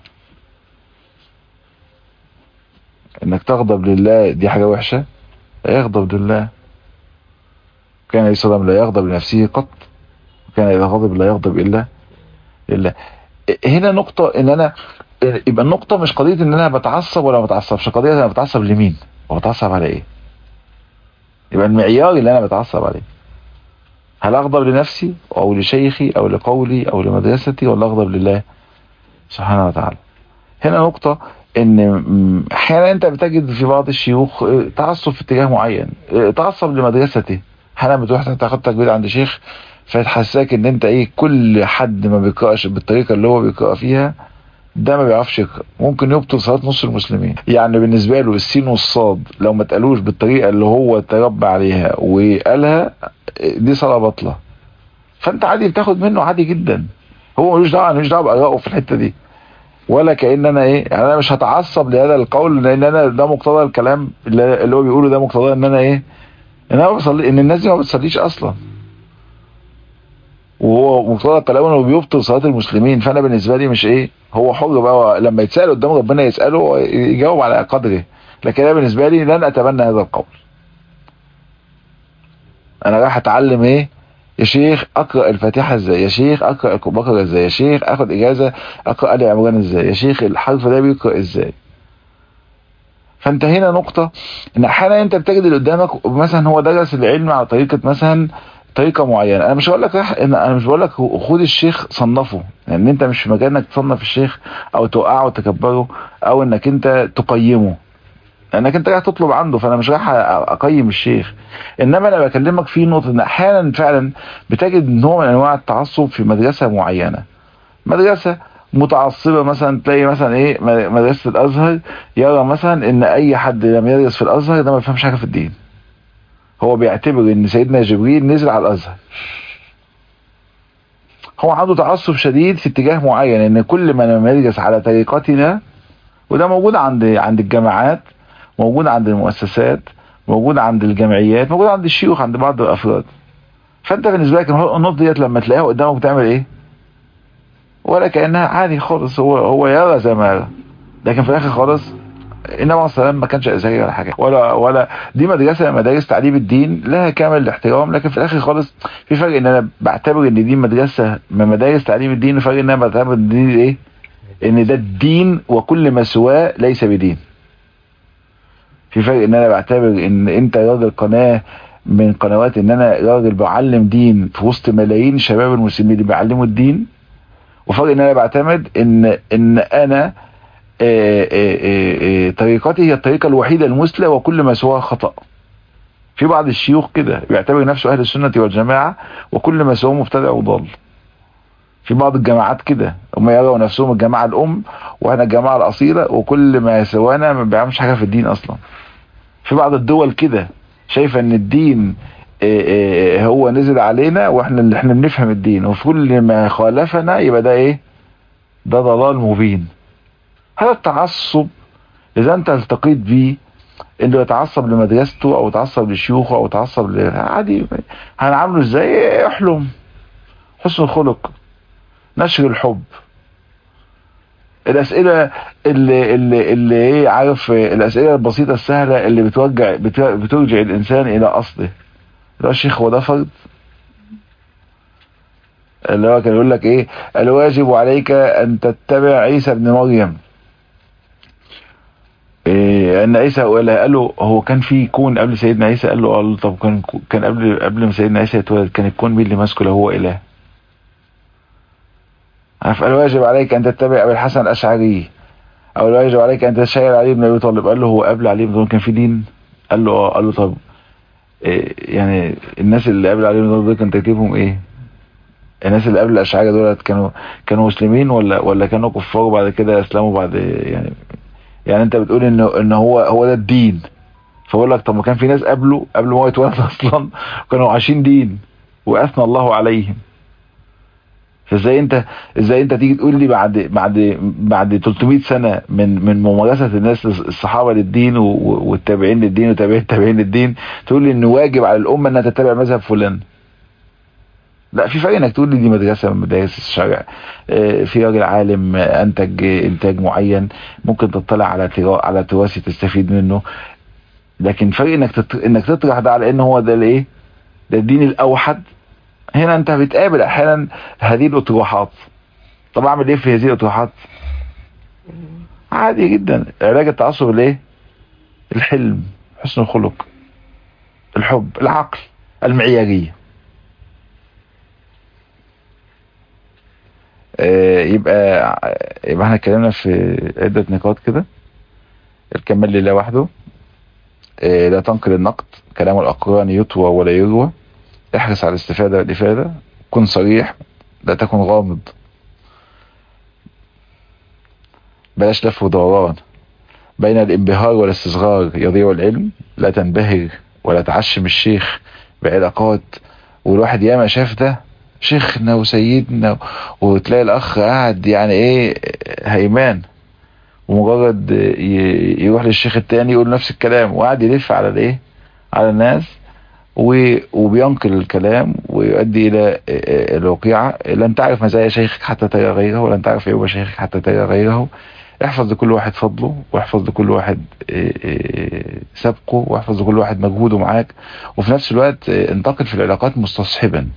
انك تغضب لله دي حاجة وحشة يغضب لله كان عليه الصلاة لا يغضب لنفسه قط كان إذا غضب لا يغضب إلا لله هنا نقطة ان انا يبقى النقطة مش قضية ان انا بتعصب ولا ما بتعصبش قضية انا بتعصب لمين وبتعصب على ايه يبقى المعيار اللي انا بتعصب عليه هل اغضب لنفسي او لشيخي او لقولي او لمدرستي ولا اغضب لله سبحانه وتعالى هنا نقطة ان م- احيانا انت بتجد في بعض الشيوخ اه، تعصب في اتجاه معين اه، تعصب لمدرسته احيانا بتروح تاخد تجويد عند شيخ فتحسسك ان انت ايه كل حد ما بيقراش بالطريقه اللي هو بيقرا فيها ده ما بيعرفش يقرا ممكن يبطل صلاه نص المسلمين يعني بالنسبه له السين والصاد لو ما اتقالوش بالطريقه اللي هو تربى عليها وقالها اه، دي صلاه باطله فانت عادي بتاخد منه عادي جدا هو ملوش دعوه ملوش دعوه بارائه في الحته دي ولا كأن انا ايه يعني انا مش هتعصب لهذا القول لان انا ده مقتضى الكلام اللي اللي هو بيقوله ده مقتضى ان انا ايه ان انا بصلي ان الناس دي ما بتصليش اصلا وهو مقتضى الكلام انه بيبطل صلاه المسلمين فانا بالنسبه لي مش ايه هو حر بقى هو لما يتسال قدام ربنا يساله هو يجاوب على قدره لكن انا بالنسبه لي لن اتبنى هذا القول انا رايح اتعلم ايه يا شيخ اقرا الفاتحه ازاي يا شيخ اقرا البقره ازاي يا شيخ اخد اجازه اقرا ال عمران ازاي يا شيخ الحرف ده بيقرا ازاي فانت هنا نقطه ان احيانا انت بتجد اللي قدامك مثلا هو درس العلم على طريقه مثلا طريقه معينه انا مش هقول لك راح إن انا مش بقول لك خد الشيخ صنفه لان يعني انت مش في مجال انك تصنف الشيخ او توقعه وتكبره او انك انت تقيمه لانك انت رايح تطلب عنده فانا مش رايح اقيم الشيخ انما انا بكلمك في نقطه ان احيانا فعلا بتجد نوع من انواع التعصب في مدرسه معينه مدرسه متعصبه مثلا تلاقي مثلا ايه مدرسه الازهر يرى مثلا ان اي حد لم يدرس في الازهر ده ما يفهمش حاجه في الدين هو بيعتبر ان سيدنا جبريل نزل على الازهر هو عنده تعصب شديد في اتجاه معين ان كل من لم يدرس على طريقتنا وده موجود عند عند الجامعات موجود عند المؤسسات موجود عند الجمعيات موجود عند الشيوخ عند بعض الافراد فانت بالنسبه لك النقطه ديت لما تلاقيها قدامك بتعمل ايه ولا كانها عادي خالص هو هو يرى زي ما يرى لكن في الاخر خالص النبي عليه السلام ما كانش ازهري ولا حاجه ولا ولا دي مدرسه مدارس تعليم الدين لها كامل الاحترام لكن في الاخر خالص في فرق ان انا بعتبر ان دي مدرسه من مدارس تعليم الدين وفرق ان انا بعتبر ان دي ايه ان ده الدين وكل ما سواه ليس بدين في فرق ان انا بعتبر ان انت راجل قناه من قنوات ان انا راجل بعلم دين في وسط ملايين شباب المسلمين اللي بيعلموا الدين وفرق ان انا بعتمد ان ان انا آآ آآ طريقتي هي الطريقة الوحيدة المثلى وكل ما سواها خطأ في بعض الشيوخ كده بيعتبر نفسه اهل السنة والجماعة وكل ما سواه مبتدع وضال في بعض الجماعات كده هم يروا نفسهم الجماعة الام واحنا الجماعة الاصيلة وكل ما سوانا ما بيعملش حاجة في الدين اصلا في بعض الدول كده شايفة ان الدين هو نزل علينا واحنا اللي احنا بنفهم الدين وفي كل ما خالفنا يبقى ده ايه ده ضلال مبين هذا التعصب اذا انت التقيت بيه انه يتعصب لمدرسته او يتعصب لشيوخه او يتعصب ل... عادي هنعامله ازاي احلم حسن الخلق نشر الحب الاسئله اللي اللي اللي ايه عارف الاسئله البسيطه السهله اللي بتوجع بترجع الانسان الى اصله اللي هو الشيخ هو ده فرض اللي هو كان يقول لك ايه الواجب عليك ان تتبع عيسى ابن مريم إيه ان عيسى قال له هو كان في كون قبل سيدنا عيسى قال له قال له طب كان كان قبل قبل ما سيدنا عيسى يتولد كان الكون مين اللي ماسكه لو هو اله عارف الواجب عليك ان تتبع ابي الحسن الاشعري او الواجب عليك ان تتشير علي بن ابي طالب قال له هو قبل علي بن طالب كان في دين قال له اه قال له طب إيه يعني الناس اللي قبل علي بن طالب دول كان ترتيبهم ايه الناس اللي قبل الاشعري دولت كانوا كانوا مسلمين ولا ولا كانوا كفار وبعد كده اسلموا بعد يعني يعني انت بتقول ان ان هو هو ده الدين فبقول لك طب ما كان في ناس قبله قبل ما هو يتولد اصلا كانوا عايشين دين واثنى الله عليهم فازاي انت ازاي انت تيجي تقول لي بعد بعد بعد 300 سنه من من ممارسه الناس الصحابه للدين والتابعين للدين وتابعين التابعين للدين تقول لي انه واجب على الامه انها تتبع مذهب فلان لا في فرق انك تقول لي دي مدرسه من مدارس الشرع في راجل عالم انتج انتاج معين ممكن تطلع على على تراثي تستفيد منه لكن فرق انك تت... انك تطرح ده على ان هو ده الايه ده الدين الاوحد هنا انت بتقابل احيانا هذه الاطروحات طب اعمل ايه في هذه الاطروحات عادي جدا علاج التعصب الايه الحلم حسن الخلق الحب العقل المعياريه يبقى يبقى احنا اتكلمنا في عدة نقاط كده الكمال لله وحده إيه لا تنقل النقد كلام الأقران يطوى ولا يروى احرص على الاستفادة والإفادة كن صريح لا تكن غامض بلاش لف ودوران بين الانبهار والاستصغار يضيع العلم لا تنبهر ولا تعشم الشيخ بعلاقات والواحد ياما شاف ده شيخنا وسيدنا وتلاقي الاخ قاعد يعني ايه هيمان ومجرد يروح للشيخ التاني يقول نفس الكلام وقاعد يلف على الايه على الناس وبينقل الكلام ويؤدي الى الوقيعة لن تعرف مزايا شيخك حتى ترى غيره ولن تعرف عيوب شيخك حتى ترى غيره احفظ لكل واحد فضله واحفظ لكل واحد سبقه واحفظ لكل واحد مجهوده معاك وفي نفس الوقت انتقل في العلاقات مستصحبا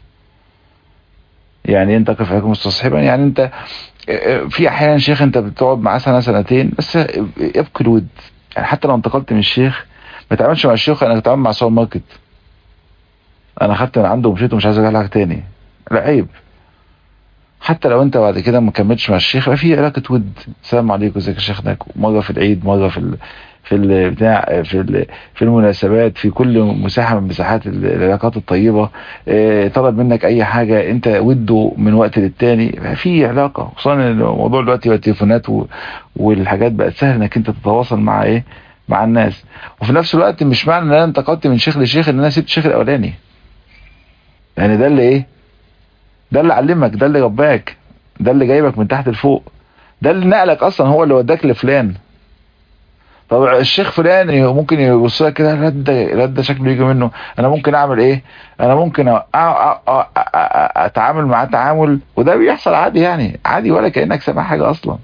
يعني انتقل في العلاقات مستصحبا يعني انت في احيانا شيخ انت بتقعد معاه سنه سنتين بس يبقى الود يعني حتى لو انتقلت من الشيخ ما تعملش مع الشيخ انا بتعامل مع سوبر ماركت انا خدت من عنده ومشيت ومش عايز ارجع لك تاني لا عيب حتى لو انت بعد كده ما كملتش مع الشيخ يبقى في علاقه ود السلام عليكم ازيك يا شيخنا مره في العيد مره في ال... في البتاع في ال... في المناسبات في كل مساحه من مساحات العلاقات الطيبه اه طلب منك اي حاجه انت وده من وقت للتاني في علاقه خصوصا الموضوع دلوقتي والتليفونات و... والحاجات بقت سهل انك انت تتواصل مع ايه مع الناس وفي نفس الوقت مش معنى ان انا انتقلت من شيخ لشيخ ان انا سبت الشيخ الاولاني يعني ده اللي ايه ده اللي علمك ده اللي رباك ده اللي جايبك من تحت لفوق ده اللي نقلك اصلا هو اللي وداك لفلان طب الشيخ فلان ممكن يبص لك كده رد رد شكله يجي منه انا ممكن اعمل ايه انا ممكن أ... أ... أ... اتعامل معاه تعامل وده بيحصل عادي يعني عادي ولا كانك سامع حاجه اصلا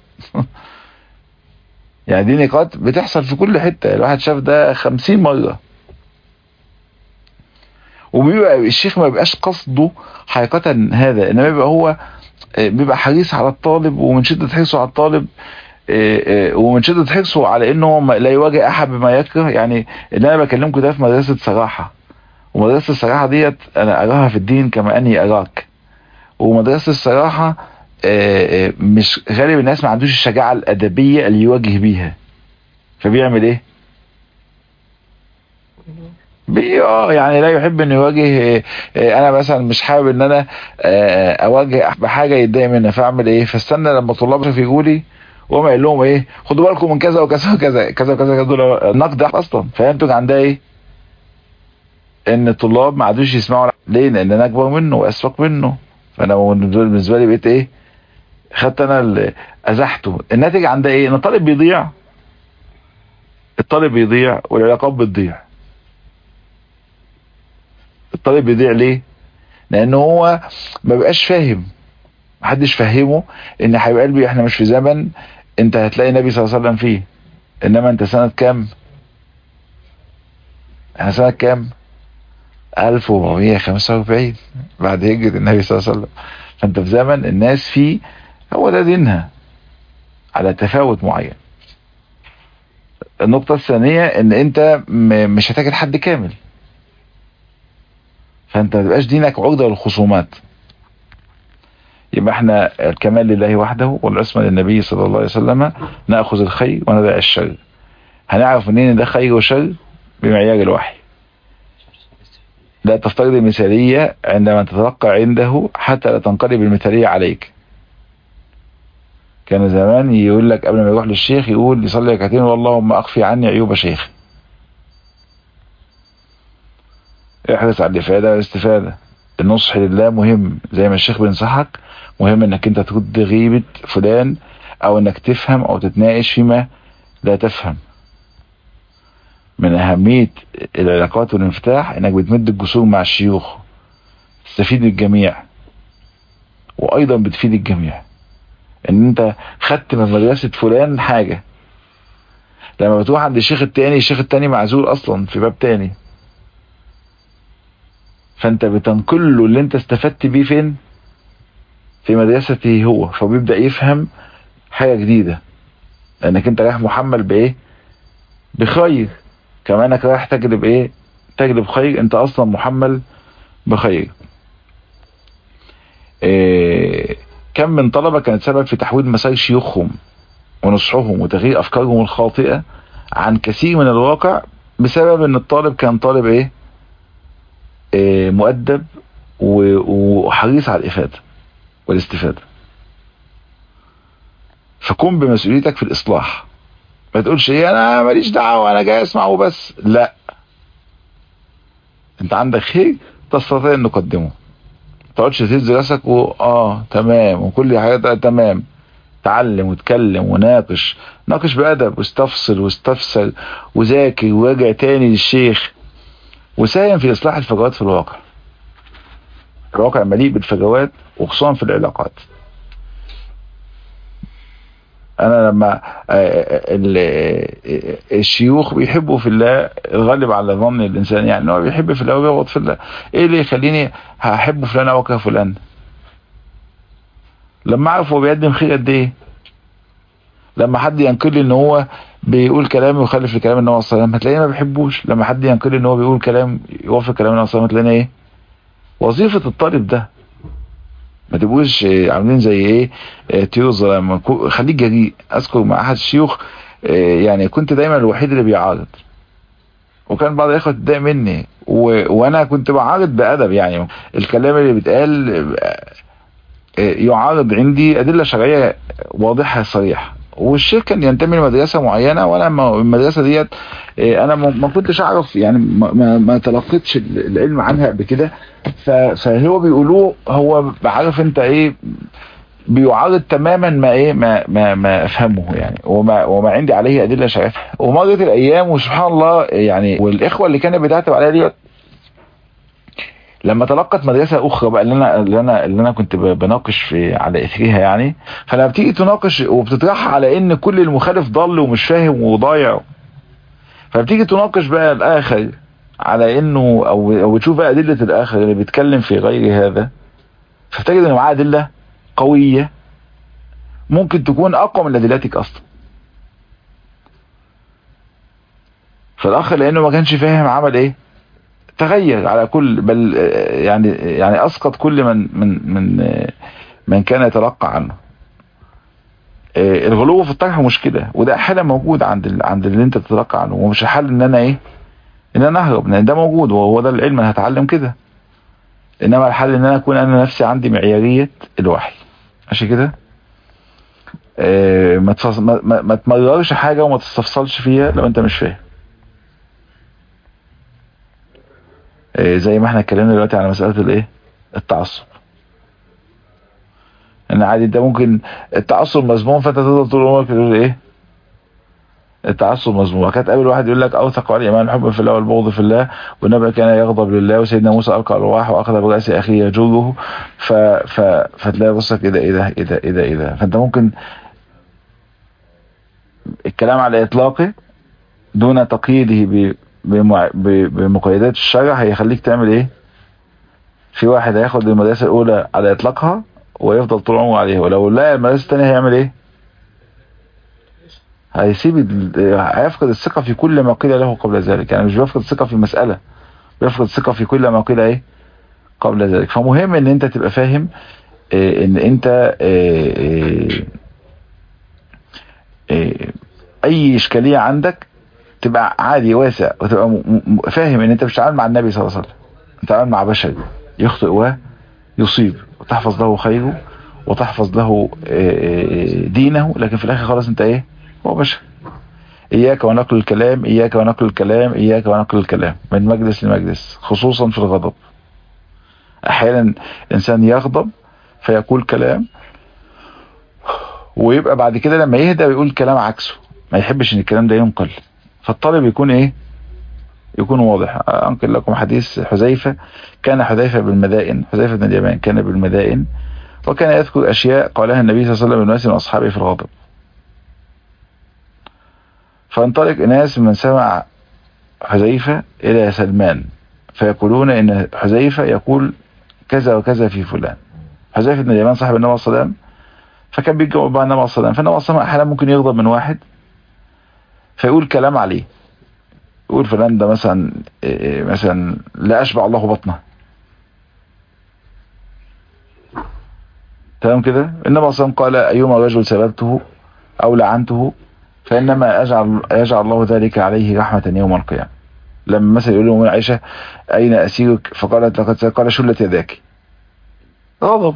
يعني دي نقاط بتحصل في كل حته الواحد شاف ده خمسين مره وبيبقى الشيخ ما بيبقاش قصده حقيقة هذا انما بيبقى هو بيبقى حريص على الطالب ومن شدة حرصه على الطالب ومن شدة حرصه على انه لا يواجه احد بما يكره يعني اللي انا بكلمكم ده في مدرسة صراحة ومدرسة الصراحة ديت انا اراها في الدين كما اني اراك ومدرسة الصراحة مش غالب الناس ما عندوش الشجاعة الادبية اللي يواجه بيها فبيعمل ايه بي اه يعني لا يحب ان يواجه انا مثلا مش حابب ان انا اواجه بحاجه يتضايق منها فاعمل ايه فاستنى لما طلاب يجوا لي واقوم قايل لهم ايه خدوا بالكم من كذا وكذا وكذا كذا وكذا دول النقد اصلا فينتج عندها ايه ان الطلاب ما عادوش يسمعوا ليه لان انا اكبر منه واسبق منه فانا بالنسبه لي بقيت ايه خدت انا ازحته الناتج عندها ايه ان الطالب بيضيع الطالب بيضيع والعلاقات بتضيع الطالب بيضيع ليه لان هو ما بقاش فاهم محدش فهمه ان حبيب قلبي احنا مش في زمن انت هتلاقي النبي صلى الله عليه وسلم فيه انما انت سنة كام احنا سنة كام 1445 بعد هجرة النبي صلى الله عليه وسلم فانت في زمن الناس فيه هو ده دينها على تفاوت معين النقطة الثانية ان انت مش هتاكل حد كامل فانت ما تبقاش دينك عقده للخصومات يبقى احنا الكمال لله وحده والعصمه للنبي صلى الله عليه وسلم ناخذ الخير وندع الشر هنعرف منين ده خير وشر بمعيار الوحي لا تفترض المثالية عندما تتلقى عنده حتى لا تنقلب المثالية عليك كان زمان يقول لك قبل ما يروح للشيخ يقول يصلي ركعتين واللهم اخفي عني عيوب شيخي احرص على الافادة والاستفادة النصح لله مهم زي ما الشيخ بينصحك مهم انك انت ترد غيبة فلان او انك تفهم او تتناقش فيما لا تفهم من اهمية العلاقات والانفتاح انك بتمد الجسور مع الشيوخ تستفيد الجميع وايضا بتفيد الجميع ان انت خدت من مدرسة فلان حاجة لما بتروح عند الشيخ التاني الشيخ التاني معزول اصلا في باب تاني فانت بتنقل له اللي انت استفدت بيه فين في مدرسته هو فبيبدأ يفهم حاجة جديدة لانك انت رايح محمل بايه بخير كمان انك رايح تجلب ايه تجلب خير انت اصلا محمل بخير إيه كم من طلبة كانت سبب في تحويل مسار شيوخهم ونصحهم وتغيير افكارهم الخاطئة عن كثير من الواقع بسبب ان الطالب كان طالب ايه, إيه مؤدب وحريص على الافادة والاستفادة فقم بمسؤوليتك في الاصلاح ما تقولش ايه انا ماليش دعوة انا جاي اسمع وبس لا انت عندك خير تستطيع ان تقدمه تقعدش تهز راسك و اه تمام وكل حاجه تمام تعلم وتكلم وناقش ناقش بأدب واستفصل واستفسر وذاكر وراجع تاني للشيخ وساهم في إصلاح الفجوات في الواقع الواقع مليء بالفجوات وخصوصا في العلاقات انا لما الشيوخ بيحبوا في الله الغالب على ظن الانسان يعني ان هو بيحب في الله وبيغض في الله ايه اللي يخليني هحب فلان او اكره فلان لما اعرف هو بيقدم خير قد ايه لما حد ينقل لي ان هو بيقول كلام يخالف لكلام النبي صلى الله عليه وسلم هتلاقيني ما بحبوش لما حد ينقل لي ان هو بيقول كلام يوافق كلام النبي صلى الله عليه وسلم هتلاقيني ايه وظيفه الطالب ده ما تبقوش عاملين زي ايه طيور ظلام خليك جريء اذكر مع احد الشيوخ يعني كنت دايما الوحيد اللي بيعارض وكان بعض الاخوه تضايق مني و... وانا كنت بعارض بادب يعني الكلام اللي بيتقال يعارض عندي ادله شرعيه واضحه صريحه والشيخ كان ينتمي لمدرسه معينه وانا المدرسه ديت انا ما كنتش اعرف يعني ما, ما تلقيتش العلم عنها قبل كده فهو بيقولوه هو عارف انت ايه بيعارض تماما ما ايه ما ما ما افهمه يعني وما وما عندي عليه ادله شرعيه ومرت الايام وسبحان الله يعني والاخوه اللي كانت بتعتب عليها ديت لما تلقت مدرسه اخرى بقى اللي انا اللي انا اللي انا كنت بناقش في على اثرها يعني فلما بتيجي تناقش وبتطرحها على ان كل المخالف ضل ومش فاهم وضايع فبتيجي تناقش بقى الاخر على انه او او تشوف بقى ادله الاخر اللي بيتكلم في غير هذا فتجد ان معاه ادله قويه ممكن تكون اقوى من ادلتك اصلا فالاخ لانه ما كانش فاهم عمل ايه تغير على كل بل يعني يعني اسقط كل من من من من كان يتلقى عنه الغلو في الطرح مشكله وده احيانا موجود عند عند اللي انت تتلقى عنه ومش الحل ان انا ايه ان انا اهرب لان ده موجود وهو ده العلم انا هتعلم كده انما الحل ان انا اكون انا نفسي عندي معياريه الوحي ماشي كده ما, تفص... ما, ما, ما تمررش حاجه وما تستفصلش فيها لو انت مش فاهم زي ما احنا اتكلمنا دلوقتي على مسألة الايه التعصب ان عادي انت ممكن التعصب مذموم فانت تفضل طول عمرك تقول ايه التعصب مذموم وكانت قابل واحد يقول لك اوثق على الايمان الحب في الله والبغض في الله والنبي كان يغضب لله وسيدنا موسى القى الواح واخذ براس اخيه يجره ف... ف... فتلاقي بصك ايه ده ايه ده ايه ده ايه ده ايه ده فانت ممكن الكلام على اطلاقه دون تقييده ب... بمع... بمقيدات الشرع هيخليك تعمل ايه في واحد هياخد المدرسة الاولى على اطلاقها ويفضل طول عمره عليها ولو لقى المدرسة الثانية هيعمل ايه هيسيب هيفقد الثقة في كل ما قيل له قبل ذلك يعني مش بيفقد الثقة في مسألة بيفقد الثقة في كل ما قيل ايه قبل ذلك فمهم ان انت تبقى فاهم إيه ان انت إيه إيه اي اشكالية عندك تبقى عادي واسع وتبقى فاهم ان انت مش بتتعامل مع النبي صلى الله عليه وسلم انت بتتعامل مع بشر يخطئ ويصيب وتحفظ له خيره وتحفظ له دينه لكن في الاخر خلاص انت ايه هو بشر اياك ونقل الكلام اياك ونقل الكلام اياك ونقل الكلام من مجلس لمجلس خصوصا في الغضب احيانا الانسان يغضب فيقول كلام ويبقى بعد كده لما يهدى ويقول كلام عكسه ما يحبش ان الكلام ده ينقل فالطالب يكون ايه يكون واضح انقل لكم حديث حذيفة كان حذيفة بالمدائن حذيفة بن اليمان كان بالمدائن وكان يذكر اشياء قالها النبي صلى الله عليه وسلم للناس من اصحابه في الغضب فانطلق ناس من سمع حذيفة الى سلمان فيقولون ان حذيفة يقول كذا وكذا في فلان حذيفة بن اليمان صاحب النبي صلى الله عليه وسلم فكان بيتجاوب مع النبي صلى الله عليه وسلم فالنبي صلى الله عليه وسلم احيانا ممكن يغضب من واحد فيقول كلام عليه يقول فلان ده مثلا مثلا لا اشبع الله بطنه تمام كده النبي صلى الله عليه وسلم قال ايما رجل سببته او لعنته فإنما يجعل, يجعل الله ذلك عليه رحمة يوم القيامة لما مثلا يقول لهم عائشة أين أسيرك فقالت لقد قال شلت يداك غضب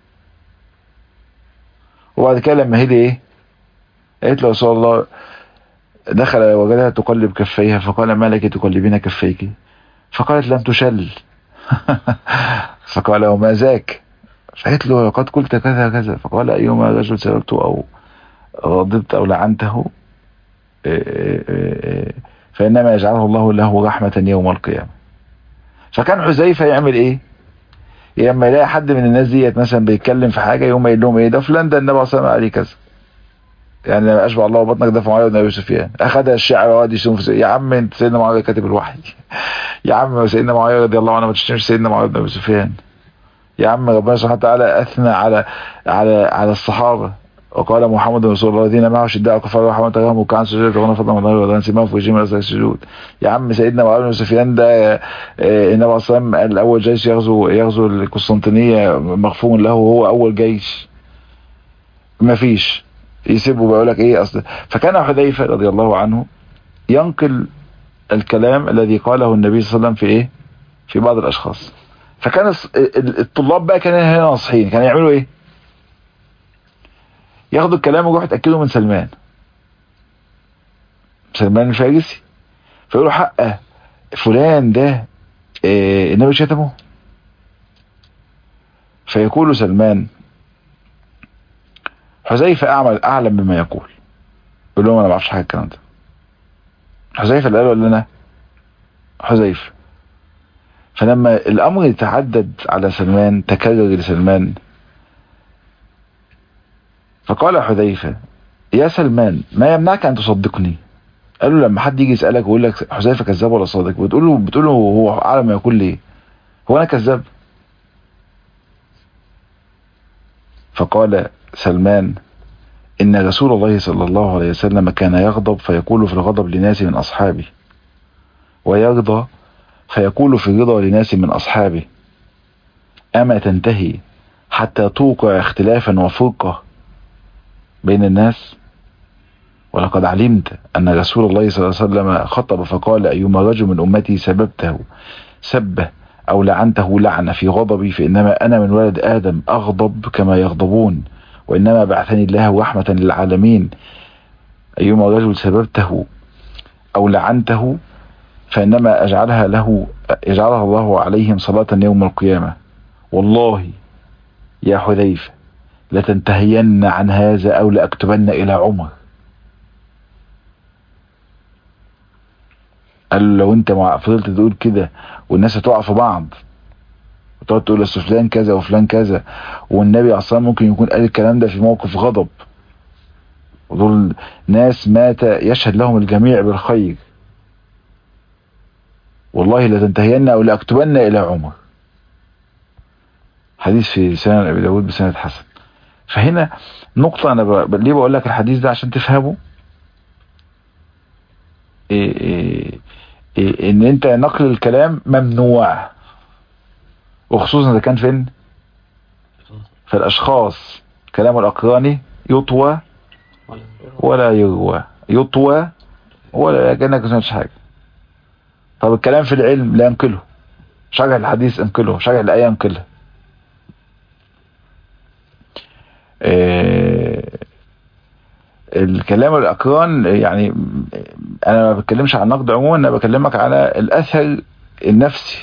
وبعد كده لما هدي ايه قالت له يا رسول الله دخل وجدها تقلب كفيها فقال ما لك تقلبين كفيك فقالت لم تشل فقال وما ذاك فقالت له لقد قلت كذا كذا فقال أيما رجل سببته أو غضبت أو لعنته فإنما يجعله الله له رحمة يوم القيامة فكان حذيفة يعمل ايه لما يلاقي حد من الناس ديت مثلا بيتكلم في حاجة يقوم قايل لهم ايه ده فلان ده النبي صلى الله عليه وسلم عليه كذا يعني لما اشبع الله بطنك ده في معاويه بن ابي سفيان اخذها الشعر وقعد يشتم في يا عم انت سيدنا معاويه كاتب الوحي يا عم سيدنا معاويه رضي الله عنه ما تشتمش سيدنا معاويه بن ابي سفيان يا عم ربنا سبحانه وتعالى اثنى على على على الصحابه وقال محمد رسول الله الذين معه شداء كفار رحمة الله وكان سجود فغنى فضل من الله ودان سماه في جيم السجود يا عم سيدنا معاويه بن سفيان ده النبي صلى الله عليه وسلم اول جيش يغزو يغزو القسطنطينيه مغفور له وهو اول جيش ما فيش يسيبه بيقول لك ايه اصل فكان حذيفه رضي الله عنه ينقل الكلام الذي قاله النبي صلى الله عليه وسلم في ايه في بعض الاشخاص فكان الطلاب بقى كانوا هنا ناصحين كانوا يعملوا ايه ياخدوا الكلام ويروحوا يتاكدوا من سلمان سلمان الفارسي فيقولوا حقه فلان ده إيه النبي شتمه فيقول سلمان حذيفة أعمل أعلم بما يقول يقول لهم أنا ما اعرفش حاجة الكلام ده حذيفة اللي قاله لنا حذيفة فلما الأمر يتعدد على سلمان تكرر لسلمان فقال حذيفة يا سلمان ما يمنعك أن تصدقني قال له لما حد يجي يسألك ويقول لك حذيفة كذاب ولا صادق بتقول له بتقول له هو أعلم ما يقول ليه هو أنا كذاب فقال سلمان إن رسول الله صلى الله عليه وسلم كان يغضب فيقول في الغضب لناس من أصحابه ويرضى فيقول في الرضا لناس من أصحابه أما تنتهي حتى توقع اختلافا وفرقة بين الناس ولقد علمت أن رسول الله صلى الله عليه وسلم خطب فقال أيما رجل من أمتي سببته سبه أو لعنته لعنة في غضبي فإنما أنا من ولد آدم أغضب كما يغضبون وإنما بعثني الله رحمة للعالمين أيما رجل سببته أو لعنته فإنما أجعلها له يجعلها الله عليهم صلاة يوم القيامة والله يا حذيفة لتنتهين عن هذا أو لأكتبن إلى عمر قال له لو انت فضلت تقول كده والناس هتقع في بعض وتقعد تقول اصل فلان كذا وفلان كذا والنبي اصلا ممكن يكون قال الكلام ده في موقف غضب ودول ناس مات يشهد لهم الجميع بالخير والله لتنتهين او لاكتبن الى عمر حديث في سنن ابي داود بسند حسن فهنا نقطة انا ب... ليه بقول لك الحديث ده عشان تفهمه إيه إيه إيه ان انت نقل الكلام ممنوع وخصوصا اذا كان فين في الاشخاص كلام الاقراني يطوى ولا يروى يطوى ولا كانك ما سمعتش حاجه طب الكلام في العلم لا ينقله شرح الحديث انقله شرح الايه انقلها إيه الكلام الاقران يعني انا ما بتكلمش عن نقد عموما انا بكلمك على الاثر النفسي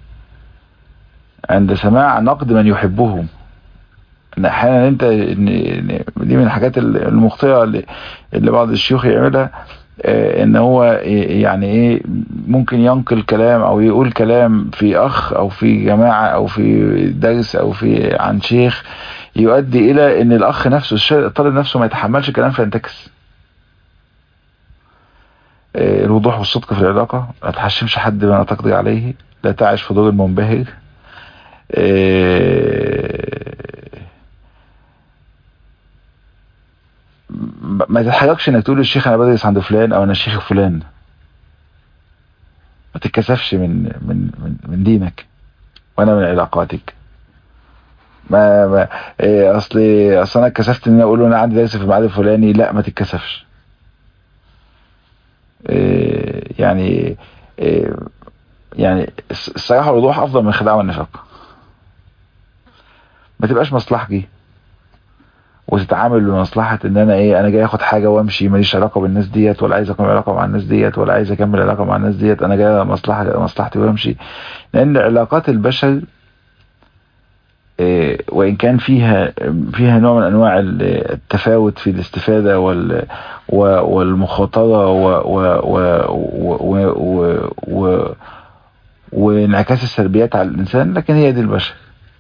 عند سماع نقد من يحبهم ان احيانا انت دي من الحاجات المخطئه اللي, اللي بعض الشيوخ يعملها ان هو يعني ايه ممكن ينقل كلام او يقول كلام في اخ او في جماعه او في درس او في عن شيخ يؤدي الى ان الاخ نفسه الطالب نفسه ما يتحملش كلام فينتكس الوضوح والصدق في العلاقة لا تحشمش حد بما تقضي عليه لا تعيش في دور المنبهر ما تتحركش انك تقول للشيخ انا بدرس عند فلان او انا الشيخ فلان ما تتكسفش من من من, من دينك وانا من علاقاتك ما, ما إيه اصل اصل انا اتكسفت ان انا اقول له انا عندي درس في الميعاد الفلاني لا ما تتكسفش آه، يعني آه، يعني الص- الصراحة والوضوح افضل من الخداع والنفاق ما تبقاش مصلحجي وتتعامل بمصلحة ان انا ايه انا جاي اخد حاجة وامشي ماليش علاقة بالناس ديت ولا عايز اكمل علاقة مع الناس ديت ولا عايز اكمل علاقة مع الناس ديت انا جاي مصلحة مصلحتي وامشي لان علاقات البشر إيه، وان كان فيها فيها نوع من انواع ال- التفاوت في الاستفادة وال و- والمخاطرة و و و و و و و وانعكاس السلبيات على الانسان لكن هي دي البشر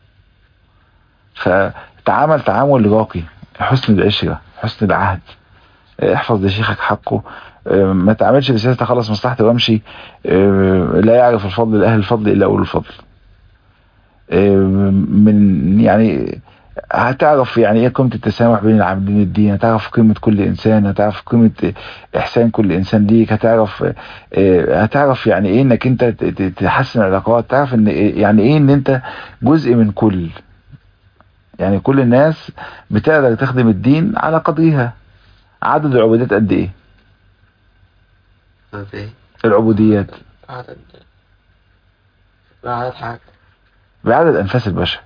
فتعامل تعامل راقي حسن العشرة حسن العهد احفظ لشيخك حقه اه، ما تعملش بسياسة خلص مصلحتي وامشي اه، لا يعرف الفضل لأهل الفضل إلا أولو الفضل اه، من يعني هتعرف يعني ايه قيمة التسامح بين العابدين الدين هتعرف قيمة كل انسان هتعرف قيمة احسان كل انسان ليك هتعرف اه، هتعرف يعني ايه انك انت ت- ت- تحسن العلاقات تعرف ان إيه- يعني ايه ان انت جزء من كل يعني كل الناس بتقدر تخدم الدين على قدرها عدد العبوديات قد ايه عدد ايه؟ العبوديات عدد لا عدد حاجة بعدد انفاس البشر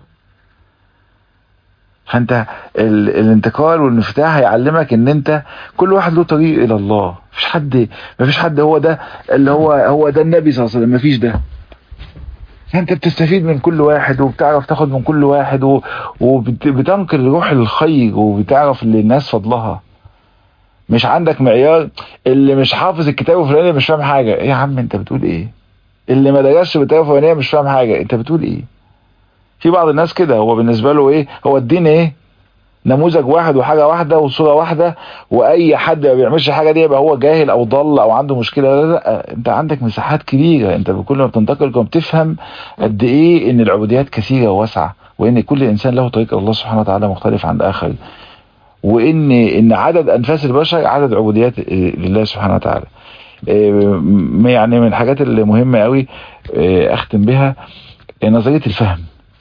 فانت ال... الانتقال والانفتاح هيعلمك ان انت كل واحد له طريق الى الله مفيش حد مفيش حد هو ده اللي هو هو ده النبي صلى الله عليه وسلم مفيش ده فانت بتستفيد من كل واحد وبتعرف تاخد من كل واحد و... وبتنقل روح الخير وبتعرف للناس فضلها مش عندك معيار اللي مش حافظ الكتاب الفلاني مش فاهم حاجه ايه يا عم انت بتقول ايه اللي ما درسش بالطريقه الفلانيه مش فاهم حاجه انت بتقول ايه في بعض الناس كده هو بالنسبه له ايه هو الدين ايه نموذج واحد وحاجه واحده وصوره واحده واي حد ما بيعملش حاجه دي يبقى هو جاهل او ضل او عنده مشكله لا لا انت عندك مساحات كبيره انت كل ما بتنتقل كم بتفهم قد ايه ان العبوديات كثيره وواسعه وان كل انسان له طريق الله سبحانه وتعالى مختلف عن الاخر وان ان عدد انفاس البشر عدد عبوديات إيه، لله سبحانه وتعالى إيه، م- يعني من الحاجات المهمه قوي إيه، اختم بها إيه، نظريه الفهم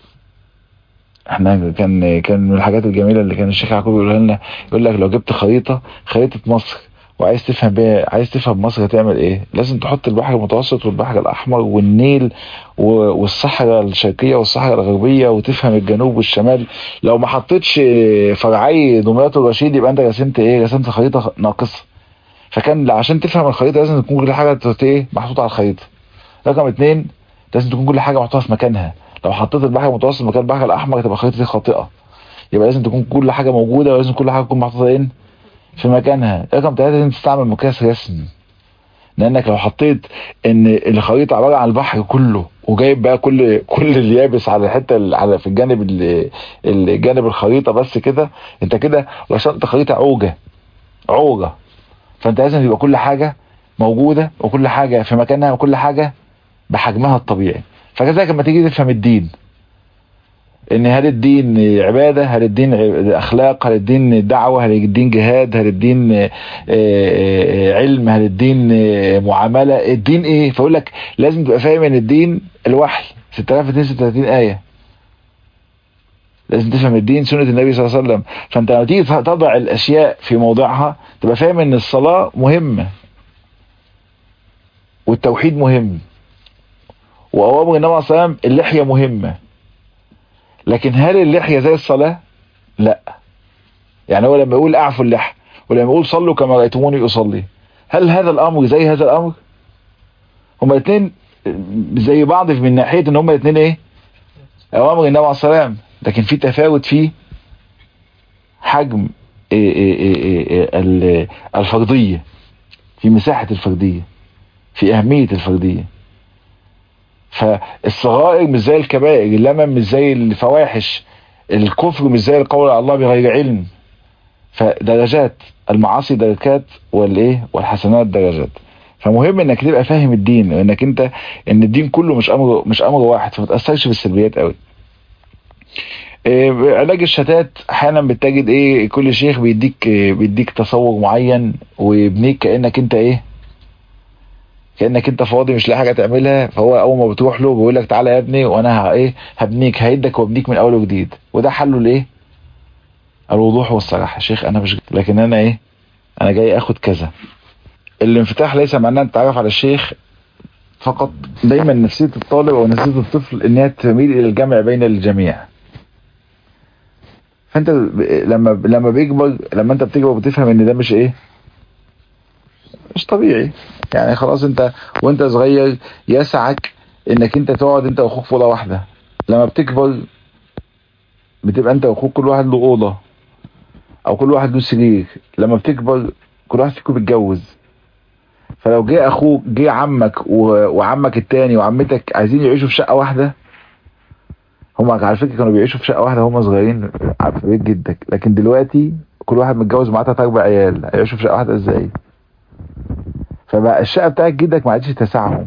احنا كان كان من الحاجات الجميله اللي كان الشيخ يعقوب يقولها لنا يقول لك لو جبت خريطه خريطه مصر وعايز تفهم بيها عايز تفهم مصر هتعمل ايه لازم تحط البحر المتوسط والبحر الاحمر والنيل و- والصحراء الشرقيه والصحراء الغربيه وتفهم الجنوب والشمال لو ما حطيتش فرعي دمياط الرشيد يبقى انت رسمت ايه رسمت خريطه ناقصه فكان عشان تفهم الخريطه لازم تكون كل حاجه تت- ايه محطوطه على الخريطه رقم اتنين لازم تكون كل حاجه محطوطه في مكانها لو حطيت البحر المتوسط مكان البحر الاحمر تبقى الخريطه دي خاطئه يبقى لازم تكون كل حاجه موجوده ولازم كل حاجه تكون محطوطه ايه في مكانها رقم ثلاثة لازم تستعمل مقياس رسم لانك لو حطيت ان الخريطه عباره عن البحر كله وجايب بقى كل كل اليابس على الحته ال- على في الجانب ال- الجانب الخريطه بس كده انت كده رسمت خريطه عوجه عوجه فانت لازم يبقى كل حاجه موجوده وكل حاجه في مكانها وكل حاجه بحجمها الطبيعي فكذلك لما تيجي تفهم الدين ان هل الدين عبادة هل الدين ع- اخلاق هل الدين دعوة هل الدين جهاد هل الدين آه، آه، علم هل الدين آه، معاملة الدين ايه فاقول لك لازم تبقى فاهم ان الدين الوحي 6236 آية لازم تفهم الدين سنة النبي صلى الله عليه وسلم فانت لما تيجي تضع الاشياء في موضعها تبقى فاهم ان الصلاة مهمة والتوحيد مهم واوامر النبي صلى الله عليه وسلم اللحية مهمة لكن هل اللحية زي الصلاة لا يعني هو لما يقول اعفوا اللحى ولما يقول صلوا كما رأيتموني اصلي هل هذا الامر زي هذا الامر هما الاثنين زي بعض من ناحية ان هما الاثنين ايه اوامر النبي عليه الصلاة والسلام لكن في تفاوت في حجم إيه إيه إيه إيه إيه ال- الفردية في مساحة الفردية في أهمية الفردية فالصغائر مش زي الكبائر اللمم مش زي الفواحش الكفر مش زي القول على الله بغير علم فدرجات المعاصي درجات والايه والحسنات درجات فمهم انك تبقى فاهم الدين وانك انت ان الدين كله مش امر مش امر واحد فما تاثرش بالسلبيات قوي إيه، علاج الشتات احيانا بتجد ايه كل شيخ بيديك إيه، بيديك تصور معين ويبنيك كانك انت ايه كانك انت فاضي مش لاقي حاجه تعملها فهو اول ما بتروح له بيقول لك تعالى يا ابني وانا ه- ايه هبنيك هيدك وابنيك من اول وجديد وده حله الايه الوضوح والصراحه يا شيخ انا مش لكن انا ايه انا جاي اخد كذا الانفتاح ليس معناه ان تتعرف على الشيخ فقط دايما نفسية الطالب او نفسية الطفل ان هي تميل الى الجمع بين الجميع فانت ب- لما لما بيكبر لما انت بتكبر بتفهم ان ده مش ايه مش طبيعي يعني خلاص انت وانت صغير يسعك انك انت تقعد انت واخوك في اوضه واحده لما بتكبر بتبقى انت واخوك كل واحد له اوضه او كل واحد له سرير لما بتكبر كل واحد فيكم بيتجوز فلو جه اخوك جه عمك و- وعمك التاني وعمتك عايزين يعيشوا في شقه واحده هم على فكره كانوا بيعيشوا في شقه واحده هم صغيرين في بيت جدك لكن دلوقتي كل واحد متجوز معاه تلات اربع عيال هيعيشوا في شقه واحده ازاي فبقى الشقه بتاعت جدك ما عادش تسعهم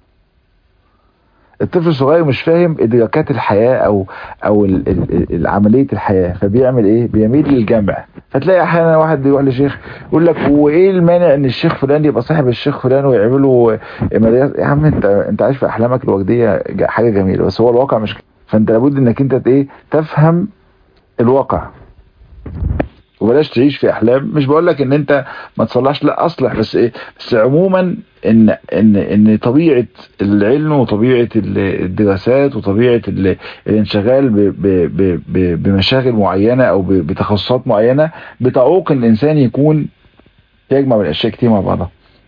الطفل الصغير مش فاهم ادراكات الحياه او او ال- ال- ال- عمليه الحياه فبيعمل ايه بيميل للجمع فتلاقي احيانا واحد يروح لشيخ يقول لك هو ايه المانع ان الشيخ فلان يبقى صاحب الشيخ فلان ويعملوا مدرسه يا عم انت انت عايش في احلامك الورديه ج- حاجه جميله بس هو الواقع مش كده فانت لابد انك انت ت- ايه تفهم الواقع وبلاش تعيش في احلام مش بقول لك ان انت ما تصلحش لا اصلح بس ايه بس عموما ان ان ان طبيعه العلم وطبيعه ال- الدراسات وطبيعه ال- الانشغال ب- ب- ب- ب- بمشاغل معينه او ب- بتخصصات معينه بتعوق ان الانسان يكون يجمع بين الاشياء كتير مع بعضها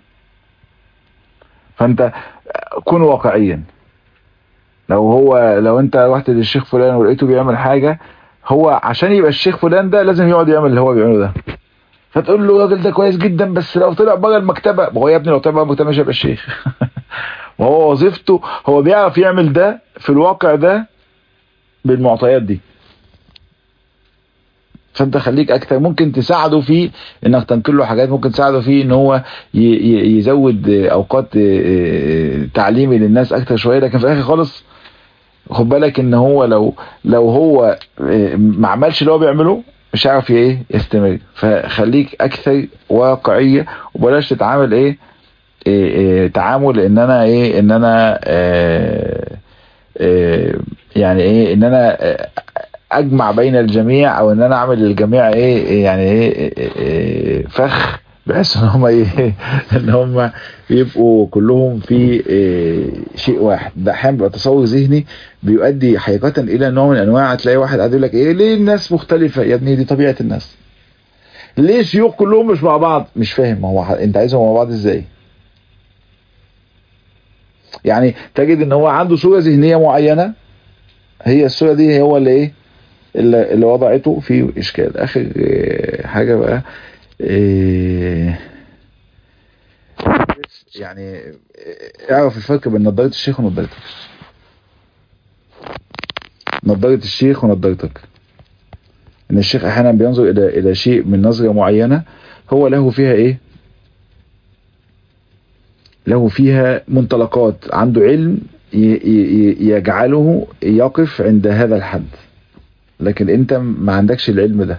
فانت كن واقعيا لو هو لو انت رحت للشيخ فلان ولقيته بيعمل حاجه هو عشان يبقى الشيخ فلان ده لازم يقعد يعمل اللي هو بيعمله ده فتقول له الراجل ده كويس جدا بس لو طلع بره المكتبه ما هو يا ابني لو طلع بره المكتبه مش هيبقى الشيخ وهو وظيفته هو بيعرف يعمل ده في الواقع ده بالمعطيات دي فانت خليك اكتر ممكن تساعده في انك تنقل له حاجات ممكن تساعده في ان هو ي- ي- يزود اوقات اه، تعليمي للناس اكتر شويه لكن في الاخر خالص خد بالك ان هو لو لو هو اه، ما عملش اللي هو بيعمله مش هيعرف ايه يستمر فخليك اكثر واقعيه وبلاش تتعامل ايه, إيه, إيه تعامل ان انا ايه ان انا اه اه يعني ايه ان انا اه اجمع بين الجميع او ان انا اعمل للجميع ايه إيه يعني ايه, إيه, إيه فخ بحيث ان هم ايه ان هم يبقوا كلهم في إيه شيء واحد ده احيانا بيبقى تصور ذهني بيؤدي حقيقه الى نوع من انواع تلاقي واحد قاعد يقول لك ايه ليه الناس مختلفه يا ابني دي طبيعه الناس ليه الشيوخ كلهم مش مع بعض مش فاهم هو ح- انت عايزهم مع بعض ازاي يعني تجد ان هو عنده صوره ذهنيه معينه هي الصوره دي هو اللي ايه اللي, اللي وضعته في اشكال اخر آه، حاجه بقى آه، يعني آه، اعرف الفرق بين نظاره الشيخ ونظارتك نظاره الشيخ ونظارتك ان الشيخ احيانا بينظر الى الى شيء من نظره معينه هو له فيها ايه له فيها منطلقات عنده علم ي- ي- يجعله يقف عند هذا الحد لكن انت ما عندكش العلم ده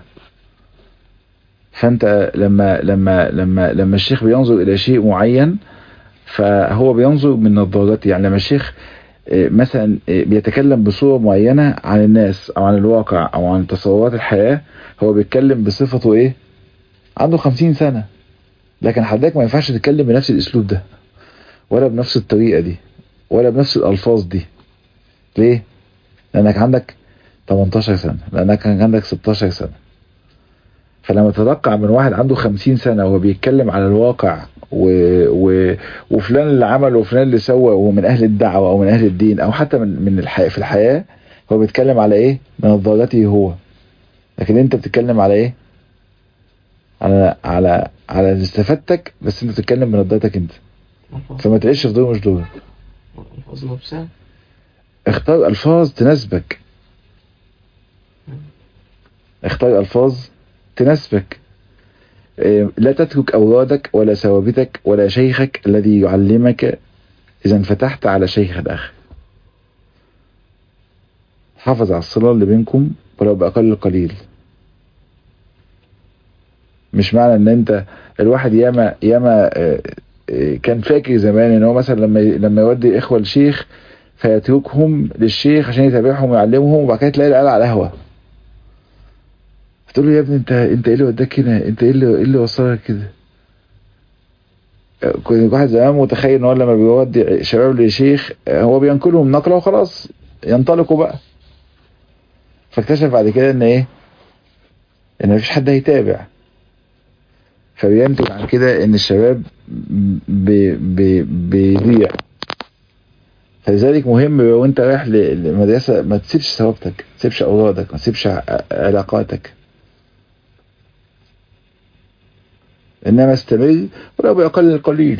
فانت لما لما لما لما الشيخ بينظر الى شيء معين فهو بينظر من نظارته يعني لما الشيخ آه، مثلا آه، بيتكلم بصورة معينة عن الناس او عن الواقع او عن تصورات الحياة هو بيتكلم بصفته ايه عنده خمسين سنة لكن حضرتك ما ينفعش تتكلم بنفس الاسلوب ده ولا بنفس الطريقة دي ولا بنفس الالفاظ دي ليه لانك عندك 18 سنة لانك كان عندك 16 سنة فلما تتوقع من واحد عنده 50 سنة وهو بيتكلم على الواقع و... و... وفلان اللي عمل وفلان اللي سوى وهو من اهل الدعوة او من اهل الدين او حتى من من الحياة في الحياة هو بيتكلم على ايه من نظارته هو لكن انت بتتكلم على ايه على على على استفادتك بس انت بتتكلم بنظارتك انت فما تعيش في دور مش دورك الألفاظ نفسها اختار الفاظ تناسبك اختار الفاظ تناسبك إيه، لا تترك اورادك ولا ثوابتك ولا شيخك الذي يعلمك اذا انفتحت على شيخ الاخر حافظ على الصلة اللي بينكم ولو بأقل القليل مش معنى ان انت الواحد ياما ياما آه، آه، كان فاكر زمان ان هو مثلا لما ي- لما يودي اخوه لشيخ فيتركهم للشيخ عشان يتابعهم ويعلمهم وبعد كده تلاقي العيال على القهوه فتقول له يا ابني انت انت ايه اللي وداك هنا انت ايه اللي ايه اللي وصلك كده كنت واحد زمان متخيل ان هو لما بيودي شباب لشيخ هو بينقلهم نقله وخلاص ينطلقوا بقى فاكتشف بعد كده ان ايه ان مفيش حد هيتابع فبينتج عن كده ان الشباب بي بي بيضيع فلذلك مهم وانت رايح للمدرسة ما تسيبش ثوابتك ما تسيبش اورادك ما تسيبش علاقاتك انما استمر ولو باقل القليل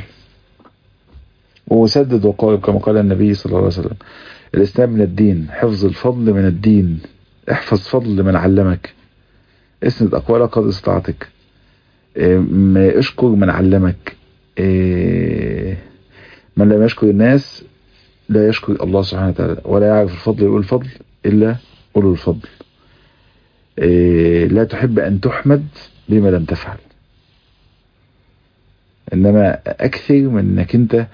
وسدد وقارب كما قال النبي صلى الله عليه وسلم الاسلام من الدين حفظ الفضل من الدين احفظ فضل من علمك اسند اقوالك قد استطاعتك اه اشكر من علمك اه من لم يشكر الناس لا يشكر الله سبحانه وتعالى ولا يعرف الفضل يقول الفضل الا قولوا الفضل اه لا تحب ان تحمد بما لم تفعل انما اكثر من انك انت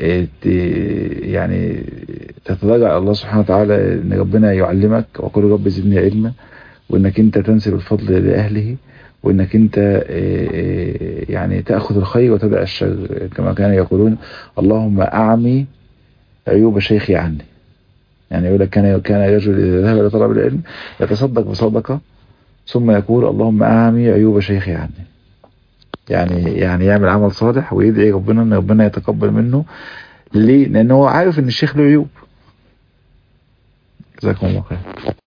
يعني تتضرع الله سبحانه وتعالى ان ربنا يعلمك وقل رب زدني علما وانك انت تنسب الفضل لاهله وانك انت يعني تاخذ الخير وتدع الشر كما كانوا يقولون اللهم اعمي عيوب شيخي عني يعني يقول لك كان كان رجل اذا ذهب الى طلب العلم يتصدق بصدقه ثم يقول اللهم اعمي عيوب شيخي عني يعني يعني يعمل عمل صالح ويدعي ربنا ان ربنا يتقبل منه ليه؟ لان هو عارف ان الشيخ له عيوب جزاكم الله خير